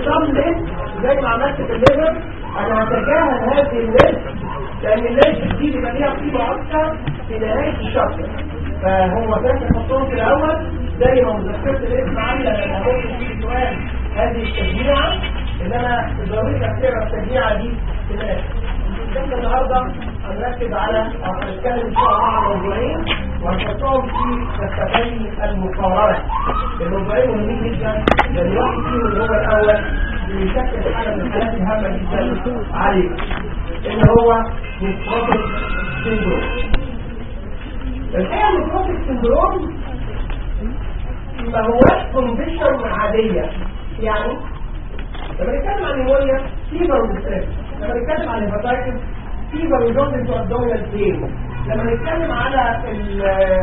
صم ليست زي ما عملت في الليفر انا هتجاهل هذه الليست لان الليست دي بيبقى ليها قيمه اكتر في نهايه الشابتر فهو كان يحطهم في الاول زي ما مذكره الاسم عامله لما ممكن يجي سؤال هذه التجميعه انما ضروري تقرا التجميعه دي في الاخر احنا النهارده هنركز على او هنتكلم ان شاء الله عن موضوعين وهنحطهم في مكتبين المقارنه الموضوعين مهمين جدا لان واحد فيهم اللي هو الاول بيشكل حاله من الحالات الهامه جدا عليك اللي هو نيكروتيك سيندروم الحقيقه النيكروتيك سيندروم ما هوش كونديشن عاديه يعني لما نتكلم عن نيمونيا فيبر وستريس لما نتكلم عن الهيباتايتس فيبر وجوز انتو ابدومينال بين لما نتكلم على ال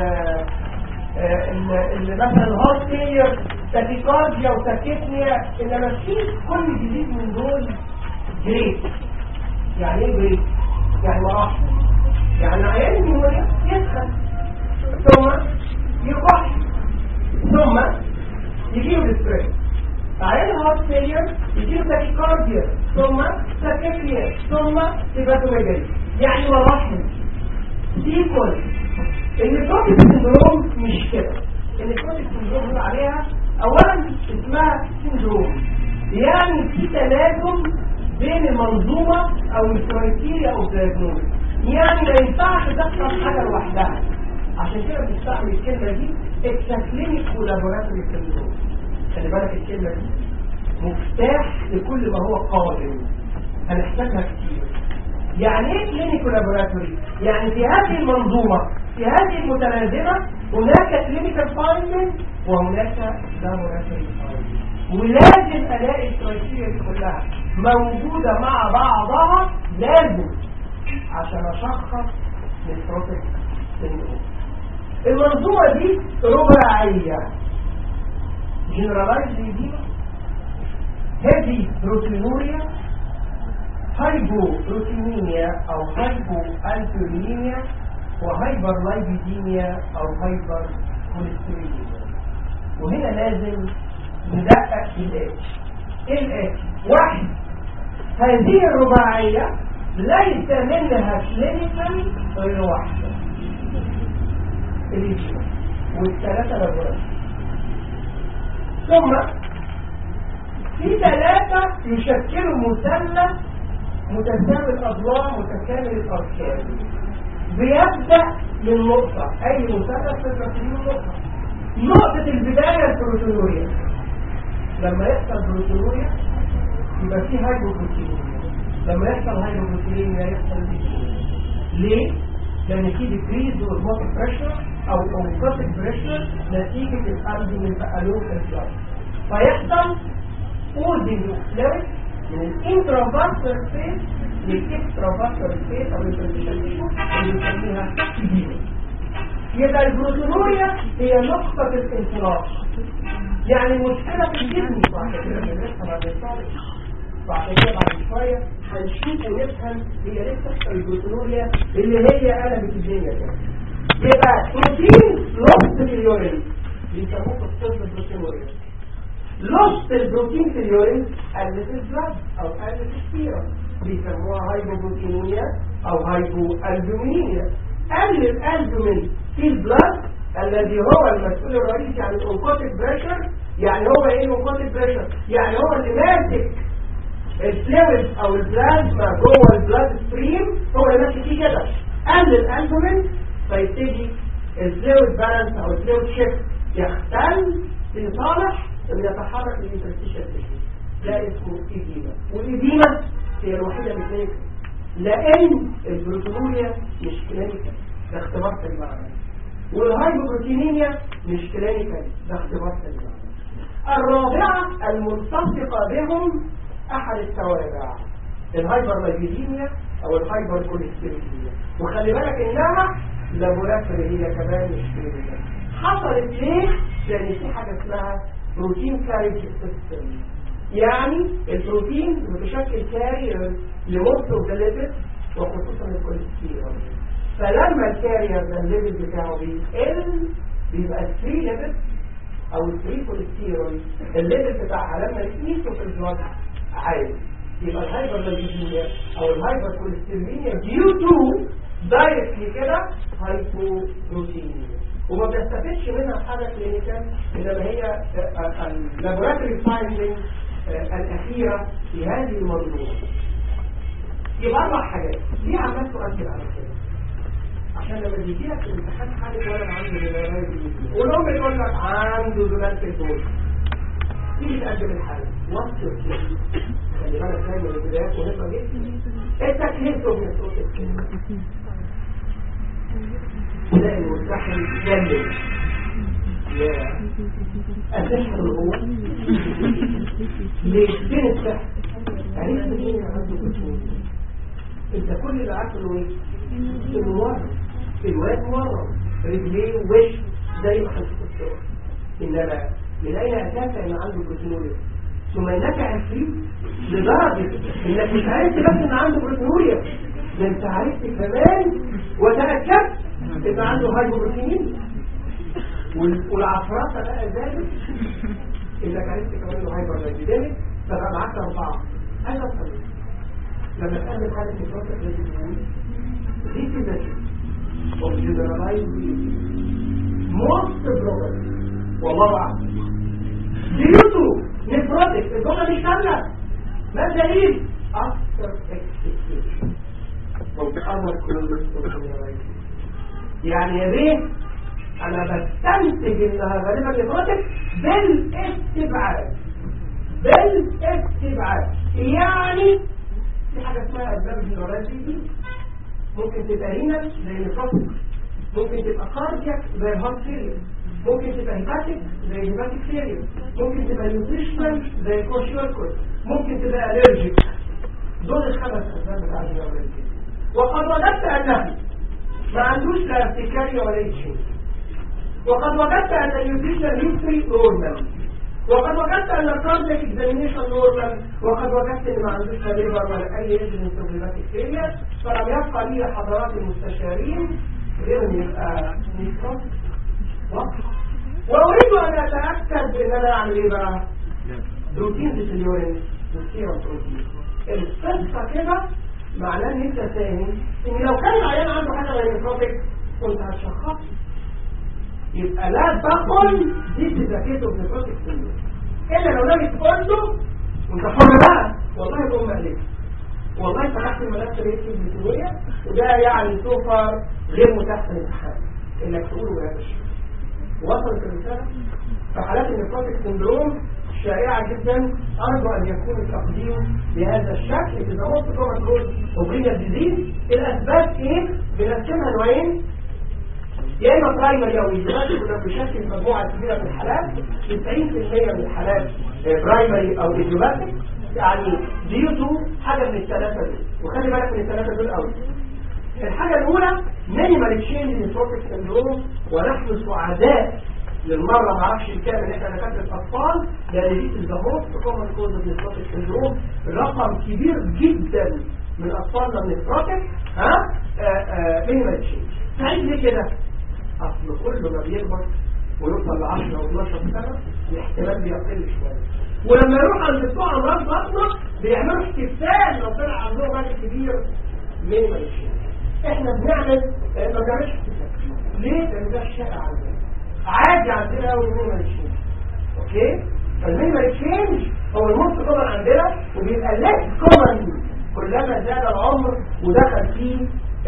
ال مثلا الهارت فيلير تاكيكارديا وتاكيتنيا انما في كل جديد من دول جريت يعني ايه جريت؟ يعني مراحل يعني عيان النيمونيا يسخن ثم يكح ثم يجيب الستريس عيان الهارت فيلير يجيب تاكيكارديا ثم تاكيتنيا ثم هيباتوميجالي يعني مراحل سيكونس النيكروتيك سندروم مش كده النيكروتيك سندروم بنقول عليها اولا اسمها سندروم يعني في تلازم بين المنظومه او الكرايتيريا او الدايجنوز يعني ما ينفعش تحصل حاجه لوحدها عشان كده بنستعمل الكلمه دي اكسكلينيك ولابوراتوري سندروم خلي بالك الكلمه دي مفتاح لكل ما هو قادم هنحتاجها كتير يعني ايه كلينيكو لابوراتوري يعني في هذه المنظومه في هذه المتلازمه هناك كلينيكال فايندنج وهناك لابوراتوري فايندنج ولازم الاقي الكرايتيريا دي كلها موجوده مع بعضها لازم عشان اشخص البروتيك سيندروم المنظومه دي رباعيه جنرالايز دي هيفي بروتينوريا هايبوبروتينيميا او هايبو البوليميا وهايبر لايبيديميا او هايبر كوليستروليميا وهنا لازم ندقق في الاتش ايه الاتش واحد هذه الرباعية ليس منها كلينيكال غير واحدة الإجابة والثلاثة لابوراتوري ثم في ثلاثة يشكلوا مثلث متساوي الأضلاع متكامل الأركان بيبدأ من نقطة أي مثلث تبقى فيه نقطة نقطة البداية البروتينوريا لما يحصل بروتينوريا يبقى فيه هايبوبروتينوريا لما يحصل هايبوبروتينوريا يحصل ديكريز ليه؟ لأن في ديكريز اوزموتيك بريشر أو اوزموتيك بريشر نتيجة الألبومين بقالون في البلد فيحصل اوزنج فلويد من الانترافاسكولار سبيس للاكسترافاسكولار سبيس او الانترفيشن اللي بنسميها إديمة. يبقى البروتونوريا هي نقطة الانطلاق يعني المشكلة في الجسم وعشان كده بنفهم عن الطالب وعشان كده بعد شوية هنشوف ونفهم هي ليه بتحصل البروتونوريا اللي هي قلبت الدنيا كده يبقى بروتين لوست في اليورين بيسموه قصة البروتونوريا لوست البروتين في اليورين قلت البلد او قلت السيرة بيسموها هايبوبروتينيا او هايبو البومينيا قل الالبومين في البلد الذي هو المسؤول الرئيسي عن الاونكوتيك بريشر يعني هو ايه الاونكوتيك بريشر يعني هو اللي ماسك الفلويد او البلازما جوه البلاد ستريم هو اللي ماسك فيه كده قل الالبومين فيبتدي الفلويد بالانس او الفلويد شيفت يختل لصالح انه يتحرك الانترستيشن تيشو ده اسمه ايديما والايديما هي الوحيده اللي بتنجح لان البروتينوريا مش كلينيكال ده اختبار في المعنى والهايبوبروتينيميا مش كلينيكال ده اختبار في المعنى الرابعه الملتصقه بهم احد التوابع الهايبرلايبيديميا او الهايبر كوليستيريميا وخلي بالك انها لابوراتوري هي كمان مش كلينيكال حصلت ليه؟ لان في حاجه اسمها بروتين كاريج سيستم يعني البروتين متشكل كارير لمصر وجلبت وخصوصا الكوليسترول فلما الكارير ده الليفل بتاعه بيقل بيبقى الفري ليفل او التريكوليستيرول الليفل بتاعها لما يقيسوا في البلد عالي يبقى الهايبرليبيديميا او الهايبر كوليستيرينيا ديو تو دايركتلي كده هايبوبروتينيا وما بنستفدش منها حاجه كلينيكال انما هي اللابوراتوري فايندنج الاخيره في هذه الموضوع يبقى اربع حاجات ليه عمال تؤكد على كده عشان لما بيجي لك الامتحان حاله ولد عنده زلالات والام تقول لك عنده زلال في الدول تيجي تقدم الحاله وصل خلي بالك دايما البدايات مهمه جدا التكليف من صوت الكلمه تلاقي المستحيل يتكلم يا السحر هو ليه فين السحر عرفت مين عنده كتور انت كل اللي عارفه ايه المورم الواد مورم رجليه ووش زي ما حسيت الصور انما من اين اتاك ان عنده بروتينوريا ثم انك عرفت لدرجه انك مش عرفت بس ان عنده بروتينوريا ده انت عرفت كمان وتاكدت ان عنده هايبوبروتين والعفراسه بقى زادت انك عرفت كمان انه هايبر فبقى معاك اربعه انا الطريق لما تقابل حاله الفتره التي تقول دي كده of generalized most probably والله اعلم due to nephrotic الجمله مش كامله ما الدليل after execution او تحمل كل يعني يا بيه انا بستنتج انها غالبا نيفروتك بالاستبعاد بالاستبعاد يعني في حاجه اسمها اسباب الجنرالات دي ممكن تبقى هنا زي نيفروتك ممكن تبقى كاردياك زي هارت فيلير ممكن تبقى هيباتيك زي هيباتيك فيلير ممكن تبقى نيوتريشنال زي كوشيوركول ممكن تبقى الرجيك دول الخمس اسباب بتاع الجنرالات دي وقد وجدت انه ما عندوش لا ارتكاريا ولا ايتشين وقد وجدت ان النيوتريشن هيستوري نورمال وقد وجدت ان الكاردياك اكزامينيشن نورمال وقد وجدت ان ما عندوش لا ليبر ولا اي ايفيدنس اوف هيباتيك فيلير فلم يبقى لي حضرات المستشارين غير ان يبقى نيكروس واريد ان اتاكد ان انا اعمل ايه بقى؟ بروتين في اليورين والسيرم بروتين القصه كده معناه ان انت فاهم ان لو كان العيان عنده حاجه غير نيكروتيك كنت هتشخصه يبقى لا تقل دي تذاكيته في نيكروتيك سيلول الا لو نجي تقول له وانت حر بقى والله تقوم مقلق والله فتحت الملف ريتي البيتوية وده يعني سوفر غير متاح في الامتحان انك تقوله يا باشا وصلت الرساله في حالات النيكروتيك سندروم شائعة جدا أرجو أن يكون التقديم بهذا الشكل إذا موت كما تقول أوبرينيا ديزيز الأسباب إيه؟ بنقسمها نوعين يا إما برايمري أو إيجابي كنا بنشكل مجموعة كبيرة من الحالات 90% من الحالات برايمري أو إيجابي يعني ديوتو حاجة من الثلاثة دول وخلي بالك من الثلاثة دول قوي الحاجة الأولى مينيمال تشينج نيتروبيك سندروم ونحن سعداء للمرة ما اعرفش الكلام ان احنا دكاتره اطفال لان دي الزهور في كومن كوز نيتروبيك سندروم رقم كبير جدا من اطفالنا من النيتروبيك ها مينيمال تشينج سعيد ليه كده؟ اصل كل ما بيكبر ويوصل ل 10 او 12 سنه الاحتمال بيقل شويه ولما يروح عند بتوع امراض بطنه بيعملوا احتفال لو طلع عندهم راجل كبير مينيمال تشينج احنا بنعمل ما بنعملش احتفال ليه؟ لان ده الشائع عندنا عادي عندنا قوي المينيمال تشينج اوكي فالمينيمال تشينج هو الموست كومن عندنا وبيبقى ليس كومن كلما زاد العمر ودخل فيه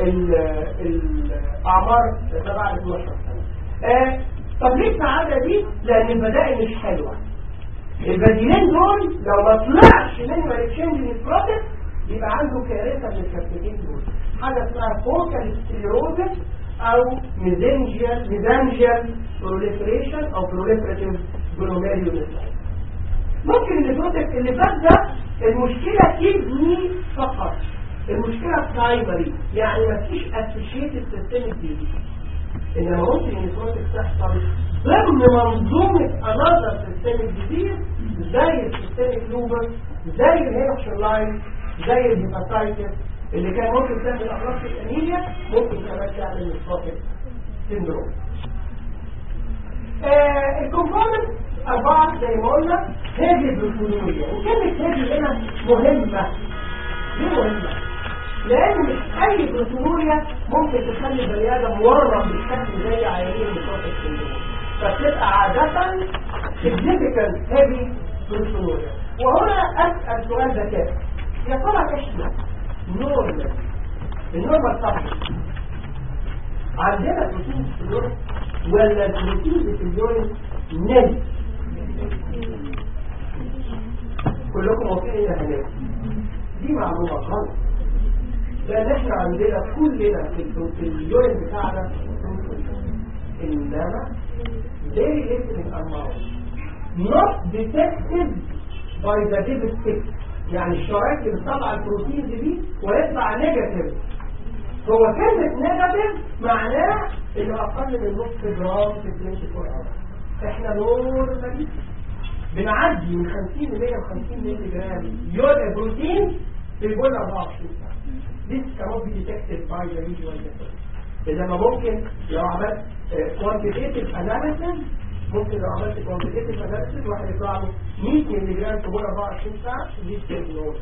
الاعمار ما بعد 12 سنه آه طب ليه السعاده دي لان البدائل مش حلوه البديلين دول لو ما طلعش مينيمال تشينج نيكروتيك يبقى عنده كارثه من الكارثتين دول حاجه اسمها فوكال ستيروزس او ميزنجيال ميزانجيال بروليفريشن او بروليفريتيف جلوميريوليسايت ممكن النيكروتيك اللي فات ده المشكله كدني فقط المشكله برايمري يعني ما فيش اسوشيتد سيستميك ديزيز انما ممكن النيكروتيك تحصل ضمن منظومه انذر سيستميك ديزيز زي السيستميك لوبر زي الهيرشر لاين زي الهيباتايتس اللي كان ممكن تعمل اخلاق الانيميا ممكن كمان تعمل نيكروتيك سيندروم الكومبوننت أربعة زي ما قلنا هذه بروتونية وكلمة هذه هنا مهمة ليه مهمة؟ لأن مش أي بروتونوريا ممكن تخلي البني آدم مورم بالشكل زي عيانين بتوع السندروم فبتبقى عادة significant heavy بروتونوريا وهنا أسأل سؤال ذكاء يا ترى إحنا نورمال النورمال طبعا عندنا بروتين في اليورين ولا البروتين في اليورين نل كلكم موافقين يا هناك دي معلومة غلط لأن احنا عندنا كلنا في ال- في اليورين بتاعنا إنما very little amount not detected by the digestive يعني الشرايط اللي بتطلع البروتينز دي ويطلع نيجاتيف هو كلمة نيجاتيف معناه انه اقل من نص جرام في 24 اور احنا نورمالي بنعدي من 50 ل 150 مللي جرام يود بروتين في البول 24 ساعة This cannot be detected by the usual method إذا ما ممكن لو عملت آه، quantitative analysis ممكن لو عملت quantitative analysis واحد يطلع له 100 مللي جرام في بول 24 ساعة دي تكنولوجيا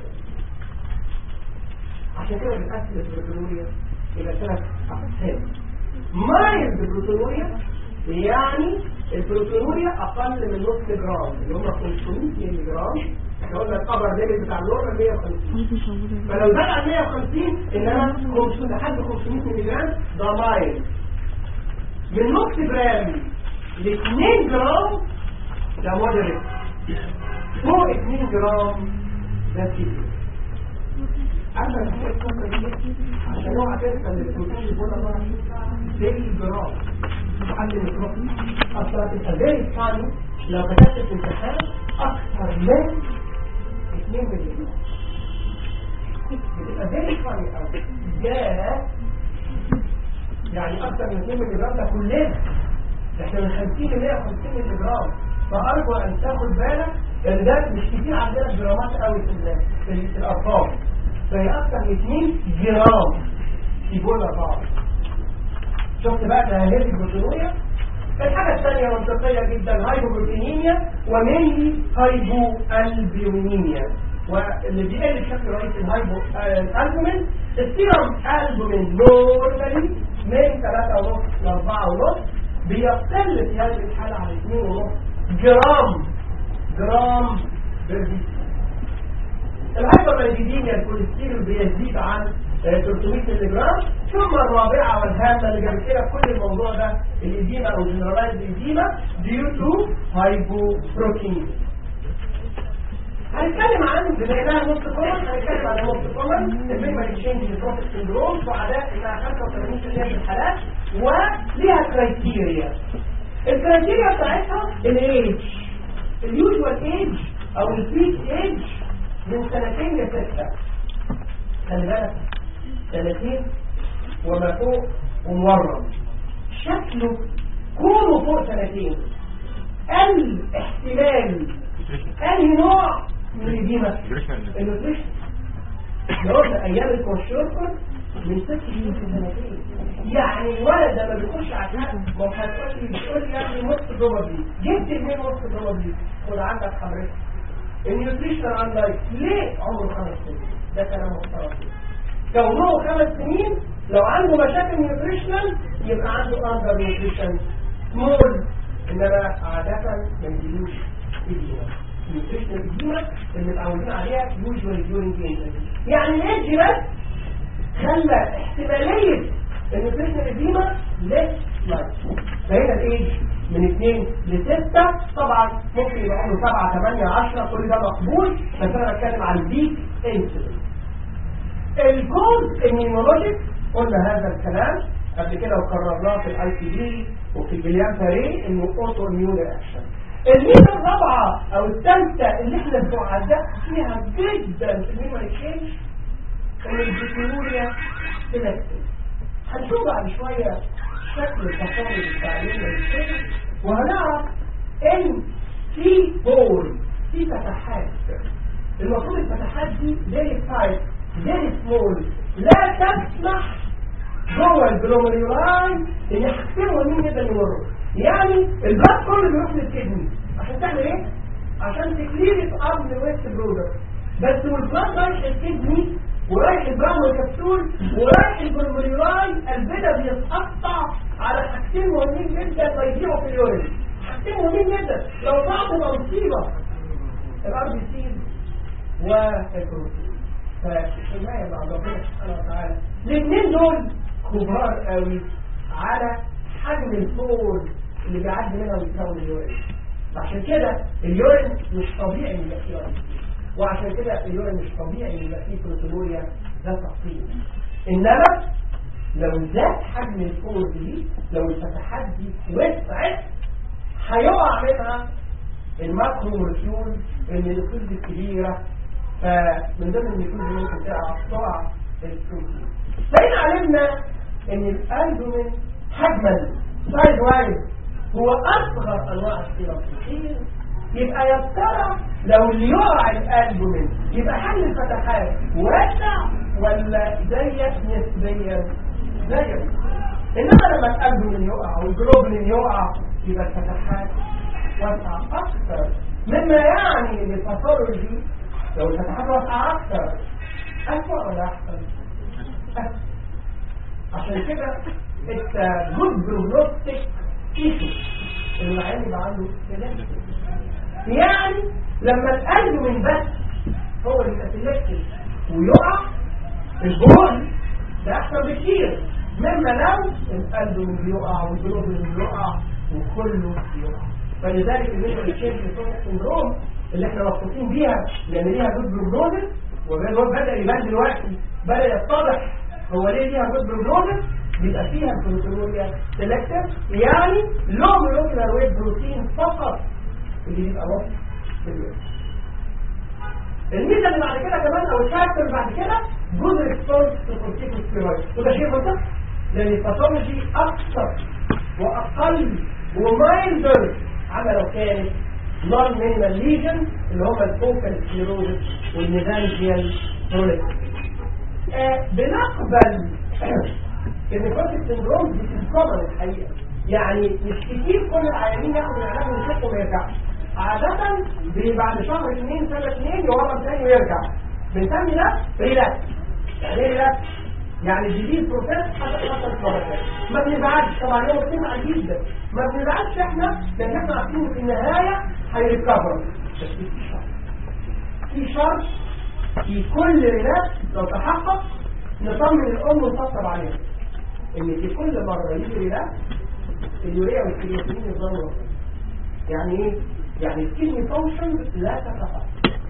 عشان كده بنقسم البروتونوريا إلى ثلاث أقسام مايلد بروتونوريا يعني البروتونوريا أقل من نص جرام اللي هم 500 مللي جرام احنا قلنا القبر ليميت بتاع النورمال 150 فلو زاد عن 150 انما 500 لحد 500 مللي جرام ده مايلد من نص جرام ل 2 جرام ده مودريت فوق 2 جرام ده كتير اما الحاجه الكبرى دي عشان هو هتنسى ان البروتين يكون بقى زي جرام محل الميكروب اصلا هتبقى زي ثاني لو كتبت في الامتحان اكثر من 2 مللي جرام بتبقى زي ثاني او جاء يعني اكثر من 2 مللي جرام ده كلنا احنا من 50 ل 150 مللي جرام فارجو ان تاخد بالك ان ده مش كتير عندنا جرامات قوي في ال- في ال- في الارقام فهي اكثر من 2 جرام في بول 4 شفت بقى تهيئ البروتينية الحاجة الثانية منطقية جدا هايبوبروتينيميا ومنلي هايبو البيونيميا واللي بيقل بشكل رئيسي الهايبو الالبومين السيرم البومين نورمالي من 3.5 ل 4.5 بيقل في هذه الحالة على 2.5 جرام جرام بير الهايبرلايبيديميا الكوليسترول بيزيد عن آه، 300 مللي جرام ثم الرابعه والهامه اللي جابت لنا كل الموضوع ده الاديمه او جنرالايز الاديمه ديو تو هايبوبروتين هنتكلم عن بما انها نص كومن هنتكلم عن نص كومن الميموري تشينج بروفيت سندروم سعداء انها 85% من الحالات وليها كرايتيريا الكرايتيريا بتاعتها الايج اليوجوال ايج او البيك ايج من سنتين لستة خلي بالك سنتين وما فوق ومورم شكله كونه فوق سنتين الاحتمال انهي نوع من الإديمة النوتريشن لو قلنا ايام الكونشوركر من ست شهور لسنتين يعني الولد لما بيخش على الحق ما هو هتقول لي بتقول لي يعني نص دوبابلي جبت منين نص دوبابلي خد عندك حضرتك النيوتريشن عندك ليه عمره خمس سنين ده كلام محترم كونه خمس سنين لو عنده مشاكل نيوتريشنال يبقى عنده اندر نيوتريشن سمول انما عادة ما يجيلوش ايديما النيوتريشنال ايديما اللي متعودين عليها يوجوالي ديورنج يعني الايدج بس خلى احتمالية النيوتريشنال ايديما ليس لايك فهنا الايدج من 2 ل 6 طبعا ممكن يبقى عمره 7 8 10 كل ده مقبول بس انا بتكلم عن البيك انسيدنت الكوز immunologic قلنا هذا الكلام قبل كده وكررناه في الاي تي دي وفي الجليان باري انه اوتو اميون رياكشن الميزه الرابعه او الثالثه اللي احنا بنعزق فيها جدا في الميموري تشينج ان البكتيريا سيلكتيف هنشوف بعد شويه شكل التصامي بتاع الميموري تشينج وهنعرف ان في بول في فتحات المفروض الفتحات دي very tight very small لا تسمح جوه الجلوميرولاي ان يحكموا مين يقدر يمر يعني البلاد كله بيروح للكدني عشان تعمل ايه عشان تكلير اب من الويست برودكت بس والبلاد رايح الكدني ورايح البراون كبسول ورايح البرموليراي البدا بيتقطع على حاجتين مهمين جدا بيضيعوا في اليورين حاجتين مهمين جدا لو ضاعوا مصيبه الار بي سي والبروتين فالحمايه مع ربنا سبحانه وتعالى الاثنين دول كبار قوي على حجم الفور اللي بيعدي منها ويكون اليورين عشان كده اليورين مش طبيعي ان يبقى فيه RBC. وعشان كده اليورين مش طبيعي ان يبقى فيه بروتينوريا ذات تفصيل انما لو زاد حجم الفور دي لو الفتحات دي وسعت هيقع منها الماكرو مولكيول الميلوكيول الكبيره فمن ضمن الميلوكيول اللي ممكن تقع تقع البروتين فإن علمنا ان الالبومين حجما سايد وايز هو اصغر انواع السيروتين يبقى يا ترى لو اللي يقع الالبومين يبقى حل الفتحات واسع ولا ضيق نسبيا ضيق انما لما الالبومين يقع والجلوبلين يقع يبقى الفتحات واسعه اكثر مما يعني ان الباثولوجي لو الفتحات واسعه اكثر اسوء ولا احسن؟ أسوأ. عشان كده انت جود بروجنوستيك ايشو اللي العيان يبقى عنده سلام يعني لما القلب من بس هو اللي يتسلكت ويقع البول ده احسن بكتير مما لو القلب من بيقع والجلوب من بيقع وكله بيقع فلذلك بالنسبه للشيخ سندروم اللي احنا مبسوطين بيها لان ليها جود بروجنوستيك وهو بدا يبان دلوقتي بدا يتضح هو ليه ليها جود بروجنوستيك بيبقى فيها البروتينوريا سيلكتيف يعني لو مولكيولار ويت بروتين فقط اللي بيبقى واضح في الويت الميزه اللي بعد كده كمان او الشابتر اللي بعد كده جزء ريسبونس تو كورتيكوستيرويد وده شيء منطقي لان الباثولوجي اكثر واقل ومايلدر على لو كانت نون مينيمال ليجن اللي هم الفوكال سكليروزس والميزانجيال بروليت آه بنقبل ان كوتك سندروم دي الكومن الحقيقه يعني مش كتير كل العيانين ياخدوا العلاج ويشوفوا وما يرجعش عادة بي- بعد شهر اثنين سنة اثنين يورم تاني ويرجع بنسمي ده ريلاكس يعني ايه ريلاكس؟ يعني الجديد بروسيس حصل حصل مرة تانية ما بنزعلش طبعا هو بنزعل جدا ما بنزعلش احنا لان احنا عارفين في النهاية هيريكفر بس في شرط في شرط في كل ريلاكس لو تحقق نطمن الام ونطبطب عليها ان في كل مرة يجي ريلاكس اليوريا والكرياتين يفضلوا يعني ايه؟ يعني الكدني فانكشن لا تتفق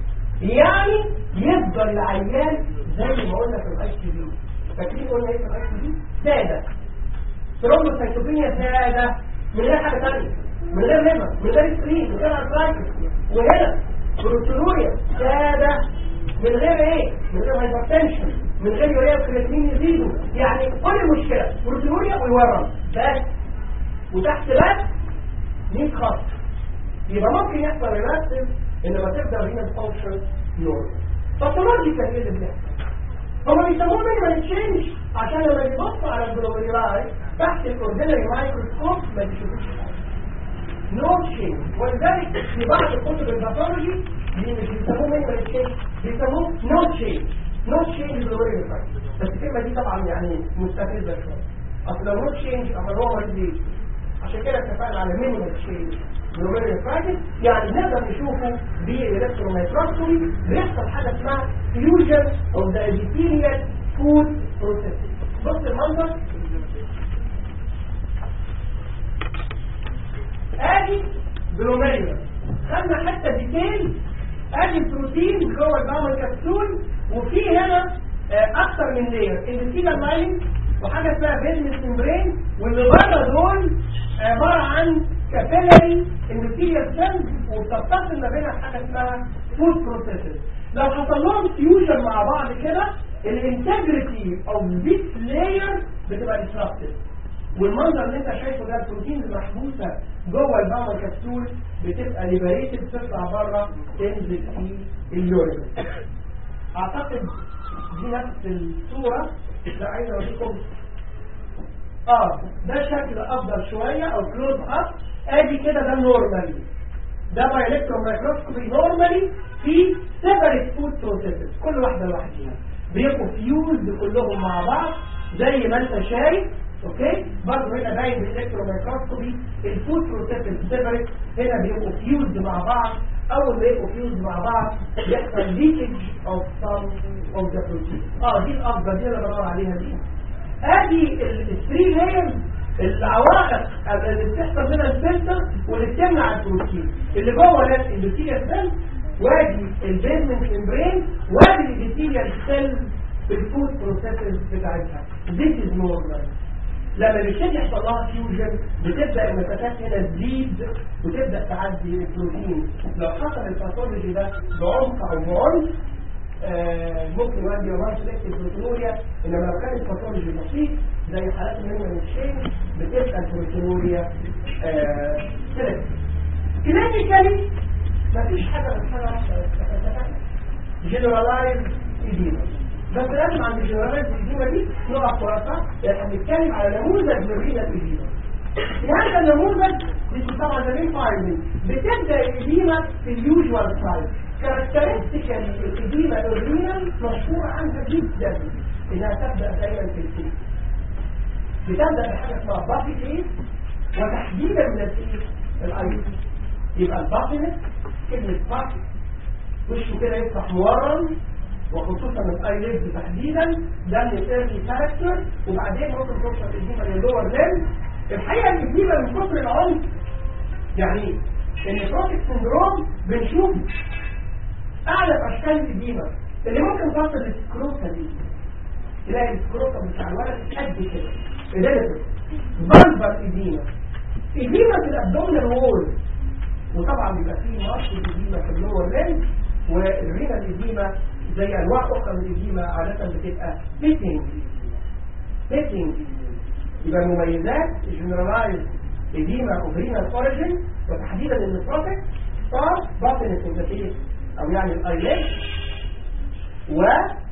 يعني يفضل العيان زي ما قلنا في الاي سي بي فاكرين قلنا ايه في الاي سي بي؟ ساده ثرومبوسايتوبينيا ساده من غير حاجه ثانيه من غير ليفر من غير سكرين من غير ارثرايتس وهنا بروتينوريا ساده من غير ايه؟ من غير هايبرتنشن من غير يوريا وكرياتين يزيدوا يعني كل المشكله بروتينوريا ويورم بس وتحت بس 100 خط يبقى ممكن يحصل ريلاكسيف انما تبدا هنا الفانكشن نور باثولوجيكال ايه اللي بيحصل هما بيسموه مينيمال تشينج عشان لما يبص على الجلوميرولاي تحت الاوردينري مايكروسكوب ما بيشوفوش حاجه نو تشينج ولذلك في بعض كتب الباثولوجي دي مش بيسموه مينيمال تشينج بيسموه نو تشينج نو تشينج جلوميرولاي بس الكلمه دي طبعا يعني مستفزه شويه اصل لو نو تشينج اصل هو مريض عشان كده اتفقنا على مينيمال تشينج جلوميريال فاجت يعني نقدر نشوفه بالالكتروميكروسكوبي بيحصل حاجه اسمها فيوجن اوف ذا ابيثيليال فود بروسيس بص المنظر ادي جلوميريال خدنا حته ديتيل ادي بروتين جوه البامل كبسول وفي هنا آه، اكتر من لير الابيثيليال لاين وحاجه اسمها بيزنس ممبرين واللي بره دول عباره عن كابيلاري اندوثيليال سيلز وبتتصل ما بينها حاجه اسمها فود بروسيسز لو حصل لهم فيوجن مع بعض كده الانتجريتي اوف ذيس لاير بتبقى ديسربتد والمنظر اللي انت شايفه ده البروتين المحبوسه جوه البامر كبسول بتبقى ليبريتد تطلع بره تنزل في اليورين اعتقد دي نفس الصوره اللي عايز اوريكم اه ده شكل افضل شوية او كلوز اب ادي كده ده نورمالي ده باي الكترون مايكروسكوبي نورمالي في سيبريت فود بروسيسز كل واحده لوحدها بيبقوا فيوزد كلهم مع بعض زي ما انت شايف اوكي برضه هنا باين بالالكترون مايكروسكوبي الفود بروسيسز سيبريت هنا بيبقوا فيوزد مع بعض اول ما يبقوا فيوزد مع بعض يحصل ليكج اوف سم اوف ذا بروتين اه دي الافضل دي اللي بدور عليها دي ادي الثري لايرز العوائق اللي بتحصل منها الفلتر واللي بتمنع البروتين اللي جوه ده البكتيريا سيل وادي البيزمنت ممبرين وادي البكتيريا سيل في الفود بروسيسز بتاعتها This is normal لما بيبتدي يحصل لها فيوجن بتبدا المسافات هنا تزيد وتبدا تعدي البروتين لو حصل الباثولوجي ده بعمق او بعنف آه، ممكن يؤدي الى سلكتيف بروتينوريا انما لو كان الباثولوجي بسيط زي حالات الهيمن الشين بتبقى البروتينوريا سلكتيف كلينيكالي مفيش حاجه من حاجه واحده جنرالايز ايديما بس لازم عند الجنرالايز ايديما دي نقف وقفه يعني بنتكلم على نموذج من رينا ايديما في هذا النموذج دي طبعا ده مين فايندنج بتبدا الايديما في اليوجوال سايز كاركترستيكال الإديمة الرينال مشهورة عنها جدا إنها تبدأ دايما في الكيس بتبدأ بحاجة اسمها بافي كيس وتحديدا من الكيس الأيض يبقى البافينس كلمة بافي وشه كده يفتح مورم وخصوصا الايليد تحديدا ده من الايرلي كاركتر وبعدين ممكن توصل الإديمة للور ليم الحقيقة الإديمة من كتر العنف يعني النيكروتيك سندروم بنشوف اعلى اشكال الاديمه اللي ممكن توصل للسكروتا دي تلاقي السكروتا بتاع الولد قد كده اديتور بلبر اديمه اديمه في الابدومينال وول وطبعا بيبقى فيه مارش الاديمه في اللور لين والرينا الاديمه زي انواع اخرى من الاديمه عاده بتبقى فيتنج فيتنج يبقى المميزات جنرالايز اديمه اوف رينال اوريجين وتحديدا النيكروتيك صار باطن السنتيز او يعني الايلات و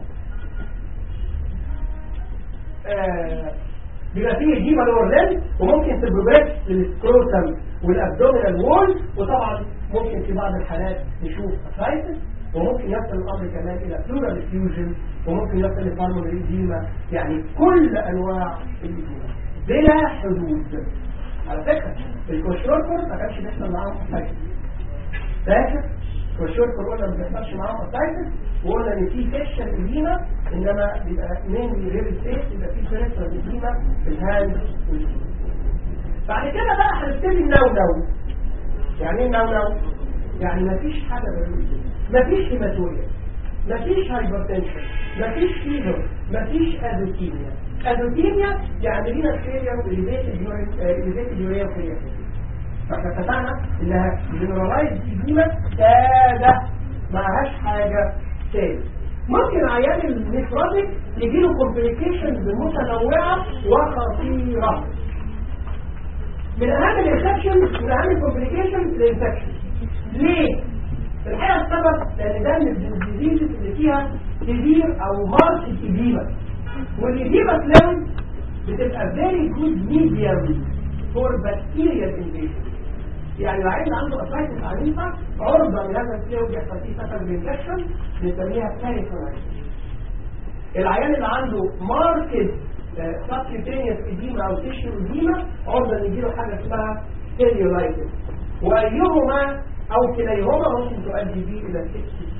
آه بيبقى فيه ديما لور لين وممكن تبروجريس للسكروتم والابدومينال وول وطبعا ممكن في بعض الحالات نشوف اسايتس وممكن يصل الامر كمان الى بلورال فيوجن وممكن يصل لفارمولي ديما يعني كل انواع الديما بلا حدود على فكره الكوشوركر ما كانش بيحصل معاهم اسايتس فاكر والشرطة قلنا ما بيحصلش معاهم اسايتس وقلنا ان في فيشن اديما انما بيبقى مين غير الفيس يبقى في فيشن اديما في الهاند بعد كده بقى هنبتدي نونو يعني ايه نونو؟ يعني مفيش حاجه بالروتين مفيش هيماتوريا مفيش هايبرتنشن مفيش فيبر مفيش ادوتيميا ادوتيميا يعني لينا فيلير اليفيتد يوريا فيلير فاحنا اتفقنا انها جنرالايز اديمه ساده معهاش حاجه تاني ممكن عيان النيكروتيك يجي له كومبليكيشنز متنوعه وخطيره من اهم الانفكشنز من اهم الكومبليكيشنز الانفكشن ليه؟ الحقيقه السبب لان ده من الديزيز اللي فيها سيفير او مارس اديمه والاديمه فلويد بتبقى فيري جود ميديم فور بكتيريال انفيشن يعني العين عنده اسايتس عنيفه عرضه لهذا الفلويد يحصل فيه سكن انفكشن بنسميها باريكولايتس العيان اللي عنده ماركت سبكيوتينيوس اديما او تيشيو اديما عرضه ان يجيله حاجه اسمها سيليولايتس وايهما او كليهما ممكن تؤدي به الى السكسي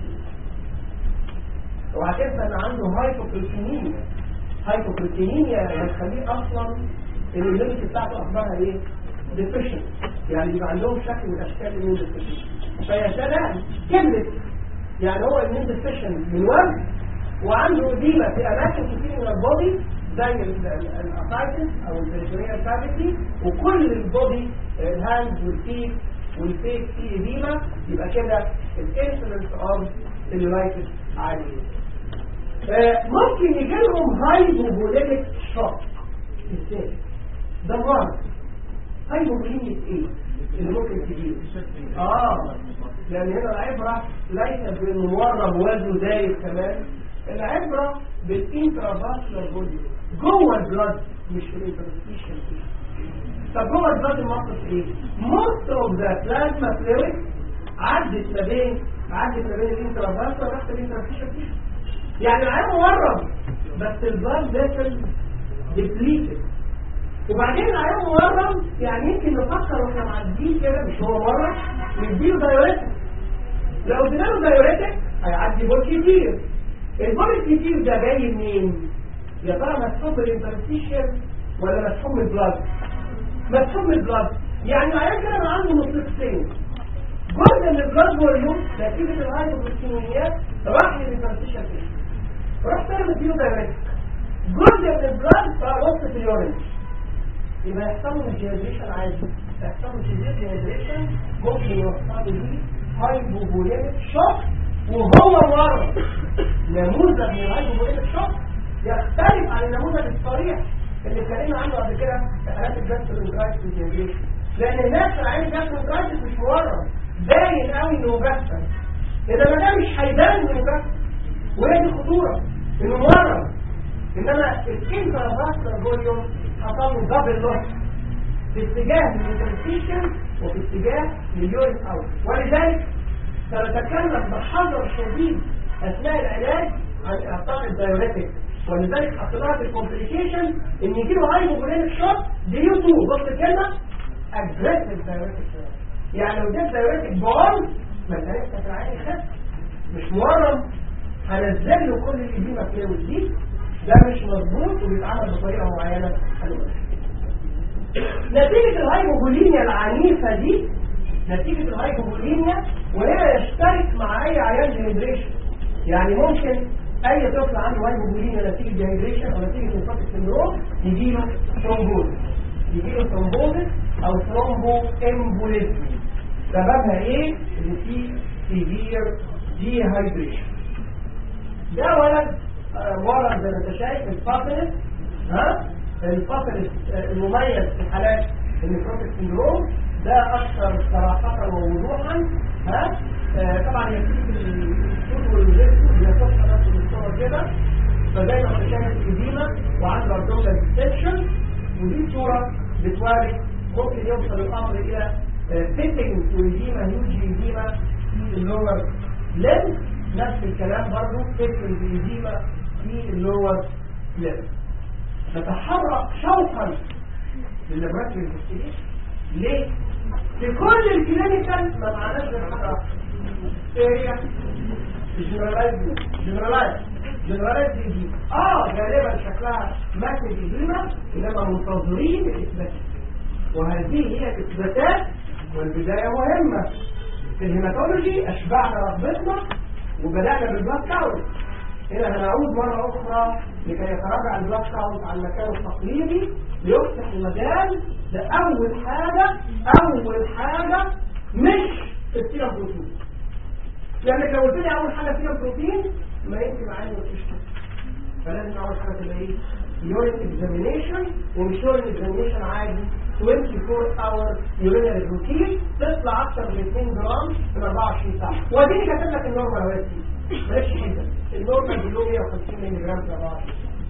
وهتبقى ان عنده هايبوبروتينيميا هايبوبروتينيميا هتخليه اصلا الاميونيتي بتاعته اخبارها ايه؟ ديبريشن يعني بيبقى عندهم شكل من اشكال الاميون ديبريشن فيا سلام كملت يعني هو الاميون ديبريشن من وزن وعنده اديمه في اماكن كتير من البودي زي الاسايتس او البريتوريال كافيتي وكل البودي الهاند والفيت والفيت فيه اديمه يبقى كده الانسلنس اوف سيلولايتس عاليه ممكن يجي لهم هايبوبوليميك شوك ازاي ده مرض هايبوبوليميك ايه اللي ممكن تجيله اه لان هنا العبره ليست بانه مورم وزنه زايد كمان العبره بالانترافاسكولار فوليوم جوه البلاد مش في الانترستيشن طب جوه البلاد الموقف ايه؟ most of the plasma fluid عدت ما بين عدت ما بين الانترافاسكولار تحت الانترستيشن يعني العيان مورم بس البلاد فيسل ديبليتد وبعدين العيان مورم يعني يمكن نفكر واحنا معديين كده مش هو مورم نديله دايوريتك لو ادينا له دايوريتك هيعدي بول كتير البول الكتير ده جاي منين؟ يا ترى مسحوب بالانترستيشن ولا مسحوب من البلاد؟ مسحوب من البلاد يعني العيان كده بقى عنده نصفتين جزء من البلاد فوليوم نتيجه الهايبوبروتينيات راح للانترستيشن رحت انا مديله دايوريتك جزء من البلاد بقى وسط في اليورين يبقى يحصل له ديهيدريشن عادي يحصل له سيفير ديهيدريشن ممكن يوصل له هايبوبوليميك شوك وهو ورا نموذج من الهايبوبوليميك شوك يختلف عن النموذج الصريح اللي اتكلمنا عنه قبل كده في حالات الجاسترونكرايتس ديهيدريشن لان الناس اللي عايز جاسترونكرايتس مش مورم باين قوي انه مجسم اذا ما ده مش هيبان انه مجسم وهي دي الخطوره انه مورم انما الانترافاسكولار فوليوم حصل له دبل لوس في اتجاه للانترستيشن وفي اتجاه لليورين اوت ولذلك سنتكلم بحذر شديد اثناء العلاج عن اعطاء الدايوريتك ولذلك حطيناها في الكومبليكيشن ان يجي له هايبوبوليميك شوك ديو تو بص الكلمه اجريسيف دايوريتك يعني لو جبت دايوريتك بون ما انت لسه في العين خف مش مورم هنزل له كل اللي فيه مفلوس دي ده مش مظبوط وبيتعمل بطريقه معينه حلوه نتيجه الهايبوبوليميا العنيفه دي نتيجه الهايبوبوليميا وهنا يشترك مع اي عيان ديهيدريشن يعني ممكن اي طفل عنده هايبوبوليميا نتيجه ديهيدريشن او نتيجه انفاق السندروم يجي له ثرومبوز يجي له ثرومبوز او ثرومبو امبوليزم سببها ايه؟ ان في سيفير ديهايدريشن ده ولد ورم زي ما انت شايف الفاصلس ها الفاصلس المميز في حالات النيكروتيك سندروم ده اكثر صراحه ووضوحا ها آه طبعا يكتب الصوت والريسك بيخش نفسه بالصوره كده فزي ما انت شايف الاديمه وعنده ابدومينال ديستنشن ودي صوره بتوري ممكن يوصل الامر الى فيتنج وإديمة هيوج إديمة في اللور لين نفس الكلام برضو فيتنج وإديمة في اللور لين نتحرك شوقا لللابراتوري انفستيجيشن ليه؟ في كل الكلينيكال ما معناش غير حاجه ايه هي؟ جنرالايز جنرالايز جنرالايز دي اه غالبا شكلها ماسك إديمة انما منتظرين الاثبات وهذه هي الاثباتات والبدايه مهمه في الهيماتولوجي اشبعنا رغبتنا وبدانا بالبلاد كاونت هنا هنعود مرة أخرى لكي يتراجع البلاك كاونت عن مكانه التقليدي ليفتح المجال لأول حاجة أول حاجة مش في السيرم بروتين لأنك لو قلت لي أول حاجة سيرم بروتين ما يمكن معايا مفيش فلازم أول حاجة تبقى إيه؟ يورين اكزامينيشن ومش يورين اكزامينيشن عادي 24 اور يورينري روتين تطلع أكثر من 2 جرام في 24 ساعة ودي كاتب لك النورمال ويسي ماشي كده النورمال بيقولوا 150 مللي جرام في 24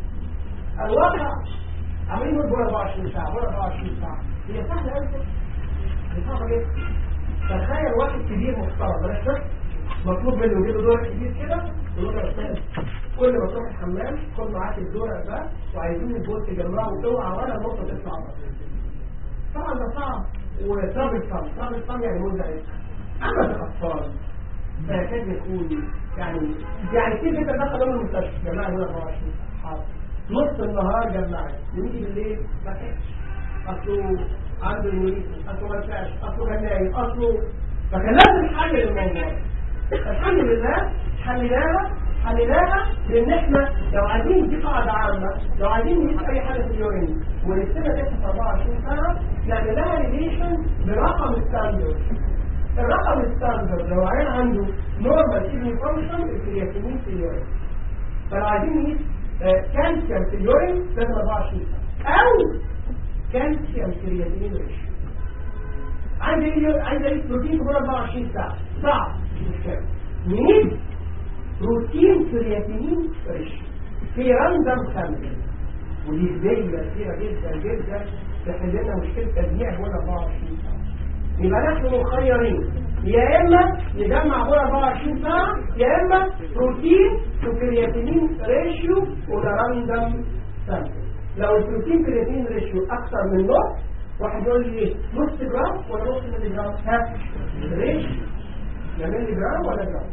الواقع عاملين نقول بقول 24 ساعه بقول 24 ساعه هي سهله قوي كده هي صعبه جدا تخيل واحد كبير محترم بلاش بس مطلوب منه يجيب دور كبير كده يقول له يا استاذ كل ما تروح الحمام خد معاك الدور ده وعايزين البول تجمعه وتوعى ولا النقطه تطلع بره طبعا ده صعب وصعب صعب صعب صعب يعني مزعج اما الاطفال فيكاد يكون يعني يعني كيف انت دخل يوم المستشفى جماعه هنا 24 حاضر نص النهار جماعه ونيجي بالليل ما كانش اصله عنده يوريث اصله ما كانش اصله كان نايم اصله فكان لازم حل للموضوع الحمد لله حليناها حليناها لان احنا لو عايزين دي قاعده عامه لو عايزين نجيب اي حاجه في اليورين ونكتبها تحت 24 ساعه نعمل لها ريليشن برقم الستاندرد الرقم الستاندرد لو عيان عنده نورمال كيدني فانكشن الكرياتينين في اليورين فلو عايزين نقيس كالسيوم في اليورين لازم 24 ساعه او كالسيوم كرياتينين ريشيو عايز ايه عايز اقيس بروتين في 24 ساعه صعب مش مشكله نقيس بروتين كرياتينين ريشيو في راندم سامبل ودي هديه كثيره جدا جدا تحل لنا مشكله تجميع ولا 24 ساعه يبقى نحن مخيرين يا اما نجمع بول 24 ساعه يا اما بروتين تو كرياتينين ريشيو ولا راندم سامبل لو البروتين كرياتين ريشيو اكثر من نص واحد يقول لي ايه نص جرام ولا نص ملي جرام ها ريشيو يا ملي جرام ولا جرام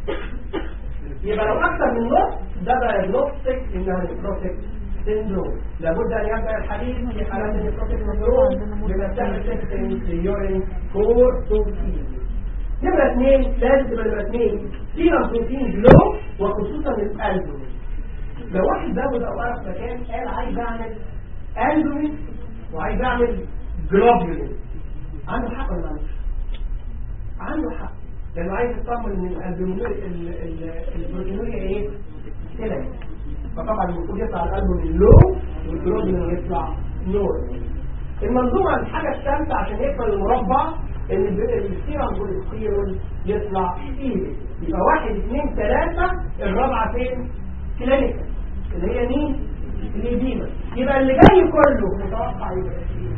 يبقى لو اكثر من نص ده دايجنوستيك انها نيكروتيك سيندروم لابد ان يبدا الحديث في حالات النيكروتيك سيندروم بمسافه تكتن في يورين فور بروتين نمرة اثنين لازم تبقى نمرة اثنين سيرم بروتين جلو وخصوصا الالبوم لو واحد زود او قرب مكان قال عايز اعمل البومين وعايز اعمل جلوبولين عنده حق ولا معلش؟ عنده حق لانه عايز يطمن ان الالبومينوريا البروتينوريا ايه؟ كده فطبعا المفروض يطلع القلب من لو والجلوبولين يطلع نور المنظومه الحاجه الثالثه عشان يقبل المربع ان السيرم كوليسترول يطلع ايدي يبقى واحد اثنين ثلاثه الرابعه فين؟ كلينيكال اللي هي مين؟ الإديمة يبقى اللي جاي كله متوقع يبقى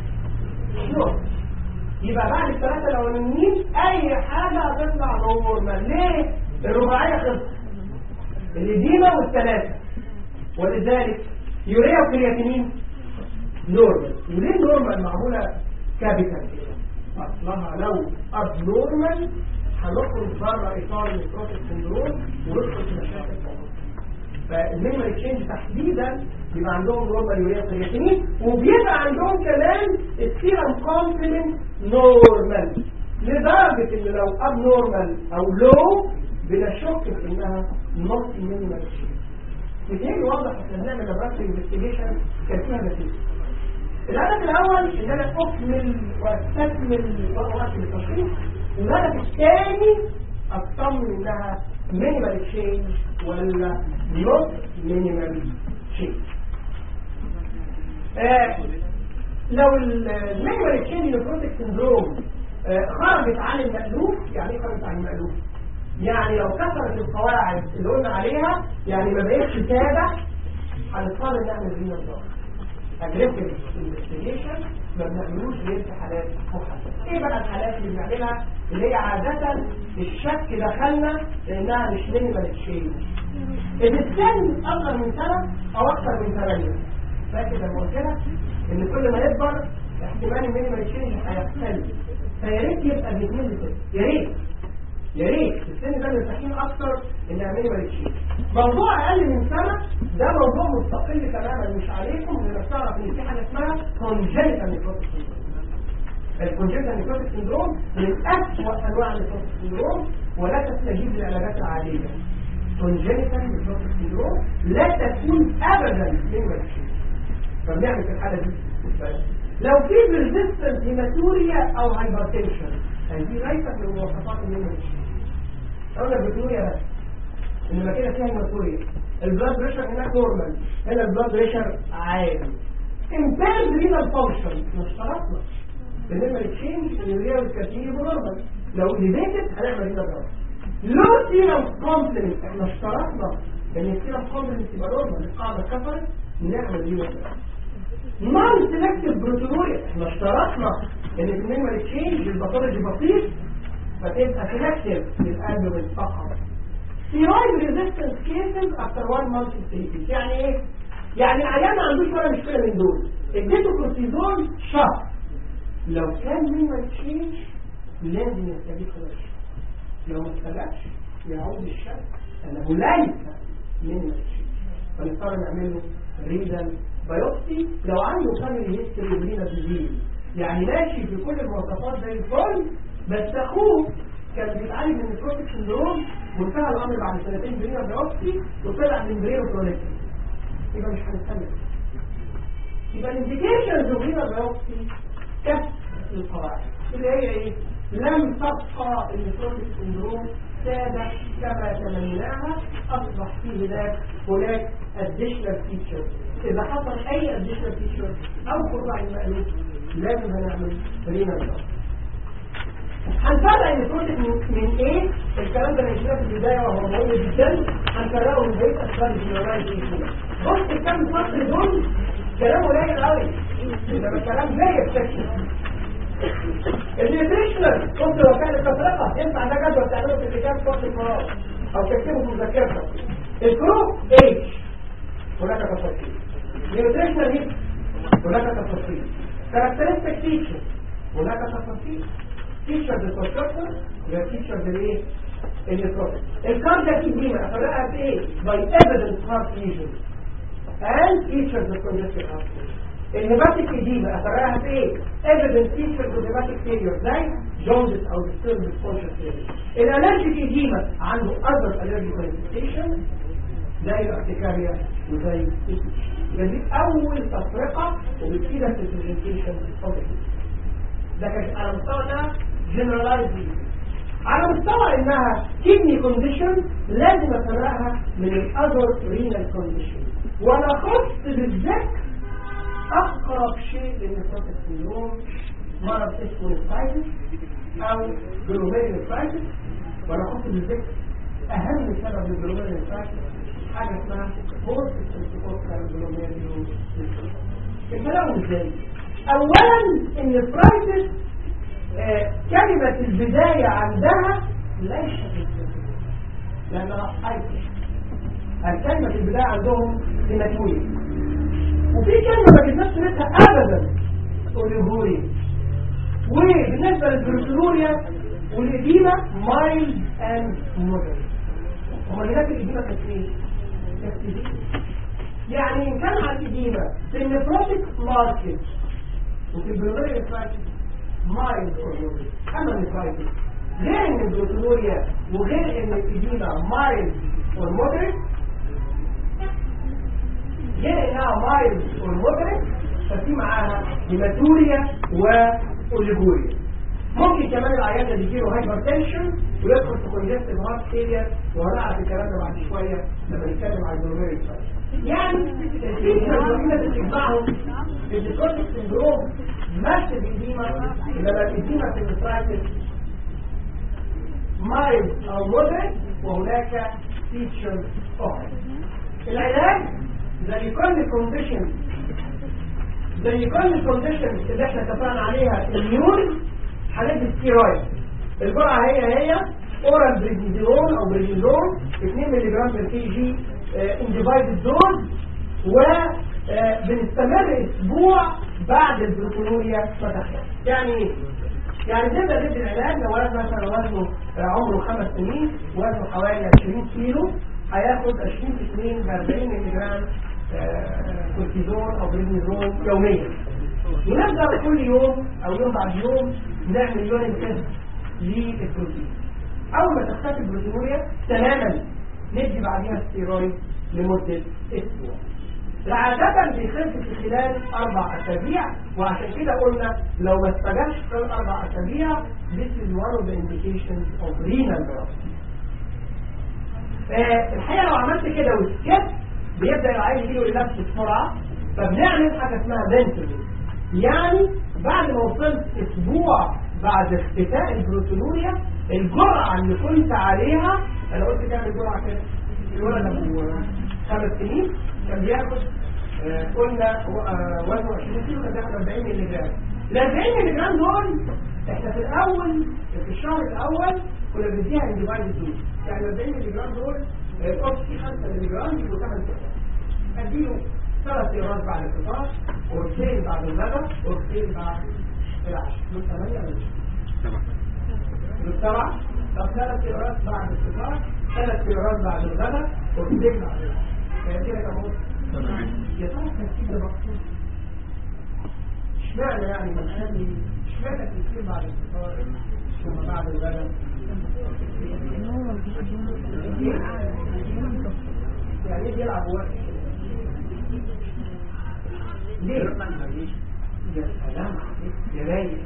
شنو يبقى بعد الثلاثة الأولانيين أي حاجة هتطلع نورمال ليه؟ الرباعية خلصت الإديمة والثلاثة ولذلك يوريا وكرياتينين نورمال وليه نورمال معمولة كابيتال أصلها لو أب نورمال هنخرج بره إطار البروتيك سندروم وندخل في مشاكل فالميموري تشينج تحديدا بيبقى عندهم نورمال يوريا كرياتينين وبيبقى عندهم كمان السيرم كومبلمنت نورمال لدرجة ان لو اب نورمال او لو بنشك في انها نص مينيمال تشينج مثال واضح احنا بنعمل لابراتوري انفستيجيشن كان فيها نتيجة الهدف الاول ان انا اكمل واستكمل وقت التشخيص والهدف الثاني اطمن انها مينيمال تشينج ولا نوت مينيمال تشينج لو المينيمال تشينج نيكروتيك سندروم خرجت عن المألوف يعني ايه خرجت عن المألوف يعني لو كسرت القواعد اللي قلنا عليها يعني ما بقتش تابع هنضطر نعمل رينا الضغط اجريسيف انفستيجيشن ما بنعملوش غير في حالات محدده ايه بقى الحالات اللي بنعملها اللي هي عاده الشك دخلنا لانها مش مينيمال تشينج إذا السن اصغر من سنه او اكثر من ثمانيه فاكر لما قلت لك ان كل ما يكبر احتمال المينيمال تشينج هيختل فيا ريت يبقى الاثنين لست يا ريت يا ريت السن ده مرتاحين اكتر ان يعملوا مالكشين موضوع اقل من سنه ده موضوع مستقل تماما مش عليكم انك تعرف ان في حاجه اسمها كونجنتال نيكروتيك سندروم الكونجنتال نيكروتيك سندروم من اسوء انواع النيكروتيك سندروم ولا تستجيب للعلاجات العاديه كونجنتال نيكروتيك سندروم لا تكون ابدا من مالكشين فبنعمل في الحاله دي لو في ريزيستنت هيماتوريا او هايبرتنشن يعني دي ليست من مواصفات الميموريشن قلنا البكتيريا بس انما كده فيها هيماتوريا البلاد بريشر هناك نورمال هنا البلاد بريشر عالي امبيرد رينال فانكشن مش شرطنا بالنسبه للتشينج اليوريا والكاتين يبقوا نورمال لو ديبيتد هنعمل رينال فانكشن لو سيرم كومبلمنت احنا اشترطنا ان السيرم كومبلمنت يبقى نورمال القاعده كفرت نعمل رينال فانكشن نون سيلكتيف بروتينوريا احنا اشترطنا ان الميموري تشينج الباثولوجي بسيط فتبقى سيلكتيف للالبومين فقط ستيرويد ريزيستنس كيسز افتر 1 مانث ثيرابي يعني ايه يعني عيان ما عندوش ولا مشكله من دول اديته كورتيزون شهر لو كان ميموري تشينج لازم يستجيب خلاص لو ما استجابش يعود الشك انه ليس ميموري تشينج فنضطر نعمل له ريدال بايوبسي لو عنده فاميلي هيستوري برينا ديزيز يعني ماشي في كل المواصفات زي الفل بس اخوه كان بيتعالج من الكروتيك سندروم وانتهى الامر بعد سنتين برينا بايوبسي وطلع من برينا بروليتي يبقى مش هنستنى يبقى الانديكيشنز اوف برينا بايوبسي كسر القواعد اللي هي ايه؟ لم تبقى الكروتيك سندروم سادة كما تمناها أصبح في هناك هناك additional features إذا حصل أي additional feature أو قرع المألوف لازم هنعمل رينا الضغط هنفرق البروتين من ايه الكلام ده نشوفه في البدايه وهو مهم جدا هنكرره من بقيه اسباب الجنراليزيشن بص الكام سطر دول كلام قليل قوي انما كلام زي السكشن النيوتريشنال كنت لو كانت تفرقه ينفع ده جدول تعمله في الكتاب في وقت الفراغ او تكتبه في مذاكرتك الكروب ايج هناك تفاصيل نيوتريشنال هيت هناك تفاصيل كاركترستيك فيتشر هناك تفاصيل فيتشر بالكونستركتور هي فيتشر بالايه؟ النيوتروبيك الكاردياك ايديما افرقها بايه؟ باي ايفيدنس هارت ليجن and features of congestive heart failure الهيباتيك ايديما افرقها بايه؟ evident features of hepatic failure زي جوندس او disturbed response failure الالرجيك ايديما عنده other allergic manifestation زي الارتكاريا وزي يبقى دي اول تفرقه وبتفيدك في البرزنتيشن ده كان على مستوى ده جنرالايز على مستوى انها كدني كونديشن لازم افرقها من الاذر رينال كونديشن وانا خصت بالذكر اقرب شيء للنفروتيك سيندروم مرض اسمه نفرايتس او جلوميري نفرايتس وانا خصت بالذكر اهم سبب للجلوميري نفرايتس حاجه اسمها بوست سنتيكوكال جلوميريو الكلام ازاي اولا النفرايتس آه كلمة البداية عندها ليست بالكلمة لأنها حيث الكلمة في البداية عندهم هيماتوريا وفي كلمة ما جبناش سيرتها أبدا أوليغوريا وبالنسبة للبروتينوريا والإديمة مايلد أند مودرن هما هناك الإديمة كانت إيه؟ كانت إديمة يعني إن كان على الإديمة في النفروتيك ماركت وفي البروتينوريا ماركت مايلد أو مودرن أما النفرايتس غير إن البروتينوريا وغير إن الإديمة مايلد أو مودرن غير انها مايلد والمدرك ففي معاها هيماتوريا واوليجوريا ممكن كمان العيان ده يجيله هايبرتنشن ويدخل في كونجستيف هارت فيلير وهنعرف الكلام ده بعد شويه لما نتكلم عن الجلوميريك يعني الفيتشر الوحيده اللي بتجمعهم في الديكورتيك سندروم نفس الإديمة إنما الإديمة في النفرايتس مايلد أو مودريت وهناك فيتشر أخرى العلاج زي كل كونديشن زي كل كونديشن اللي احنا اتفقنا عليها الميون هندي ستيرويد الجرعه هي هي اورال بريدنيزون او بريدنيزون 2 ملي جرام بر كي جي انديفايدد دوز وبنستمر اسبوع بعد البروتونوريا فتحت يعني ايه؟ يعني نبدا ندي العلاج لو ولد مثلا وزنه عمره خمس سنين وزنه حوالي 20 كيلو هياخد 20 في 2 ب 40 ملي جرام كورتيزون او بريدنيزون يوميا ونبدا كل يوم او يوم بعد يوم نعمل يورين تيست للبروتين اول ما تختفي البروتينوريا تماما ندي بعديها ستيرويد لمده اسبوع عادة بيخف في خلال أربع أسابيع وعشان كده قلنا لو ما استجابش خلال أربع أسابيع this is one of the indications of renal neuropathy. آه الحقيقة لو عملت كده وسكت بيبدأ العيل يجيله ريلاكس بسرعة فبنعمل حاجة اسمها فنتري يعني بعد ما وصلت أسبوع بعد اختفاء البروتينوريا الجرعة اللي كنت عليها أنا قلت كام الجرعة كده الولد أبو خمس سنين كان بياخد آه قلنا آه وزنه 20 كيلو كان بياخد 40 مللي جرام ال 40 مللي جرام دول احنا في الاول في الشهر الاول كنا بنديها انديفايد دوز يعني 40 مللي جرام دول القرص فيه 5 مللي جرام يبقوا 8 ساعات اديله ثلاث سيارات بعد الفطار قرصين بعد الغداء قرصين بعد العشاء دول 8 ولا سبعة دول 7 طب ثلاث سيارات بعد الفطار ثلاث سيارات بعد الغداء قرصين بعد العشاء يعني كده كم يا ترى الترتيب ده مقصود اشمعنى يعني مخلي اشمعنى الترتيب بعد الفطار ثم بعد الغداء يعني ايه بيلعب وقت ليه يا سلام عليك يا رايق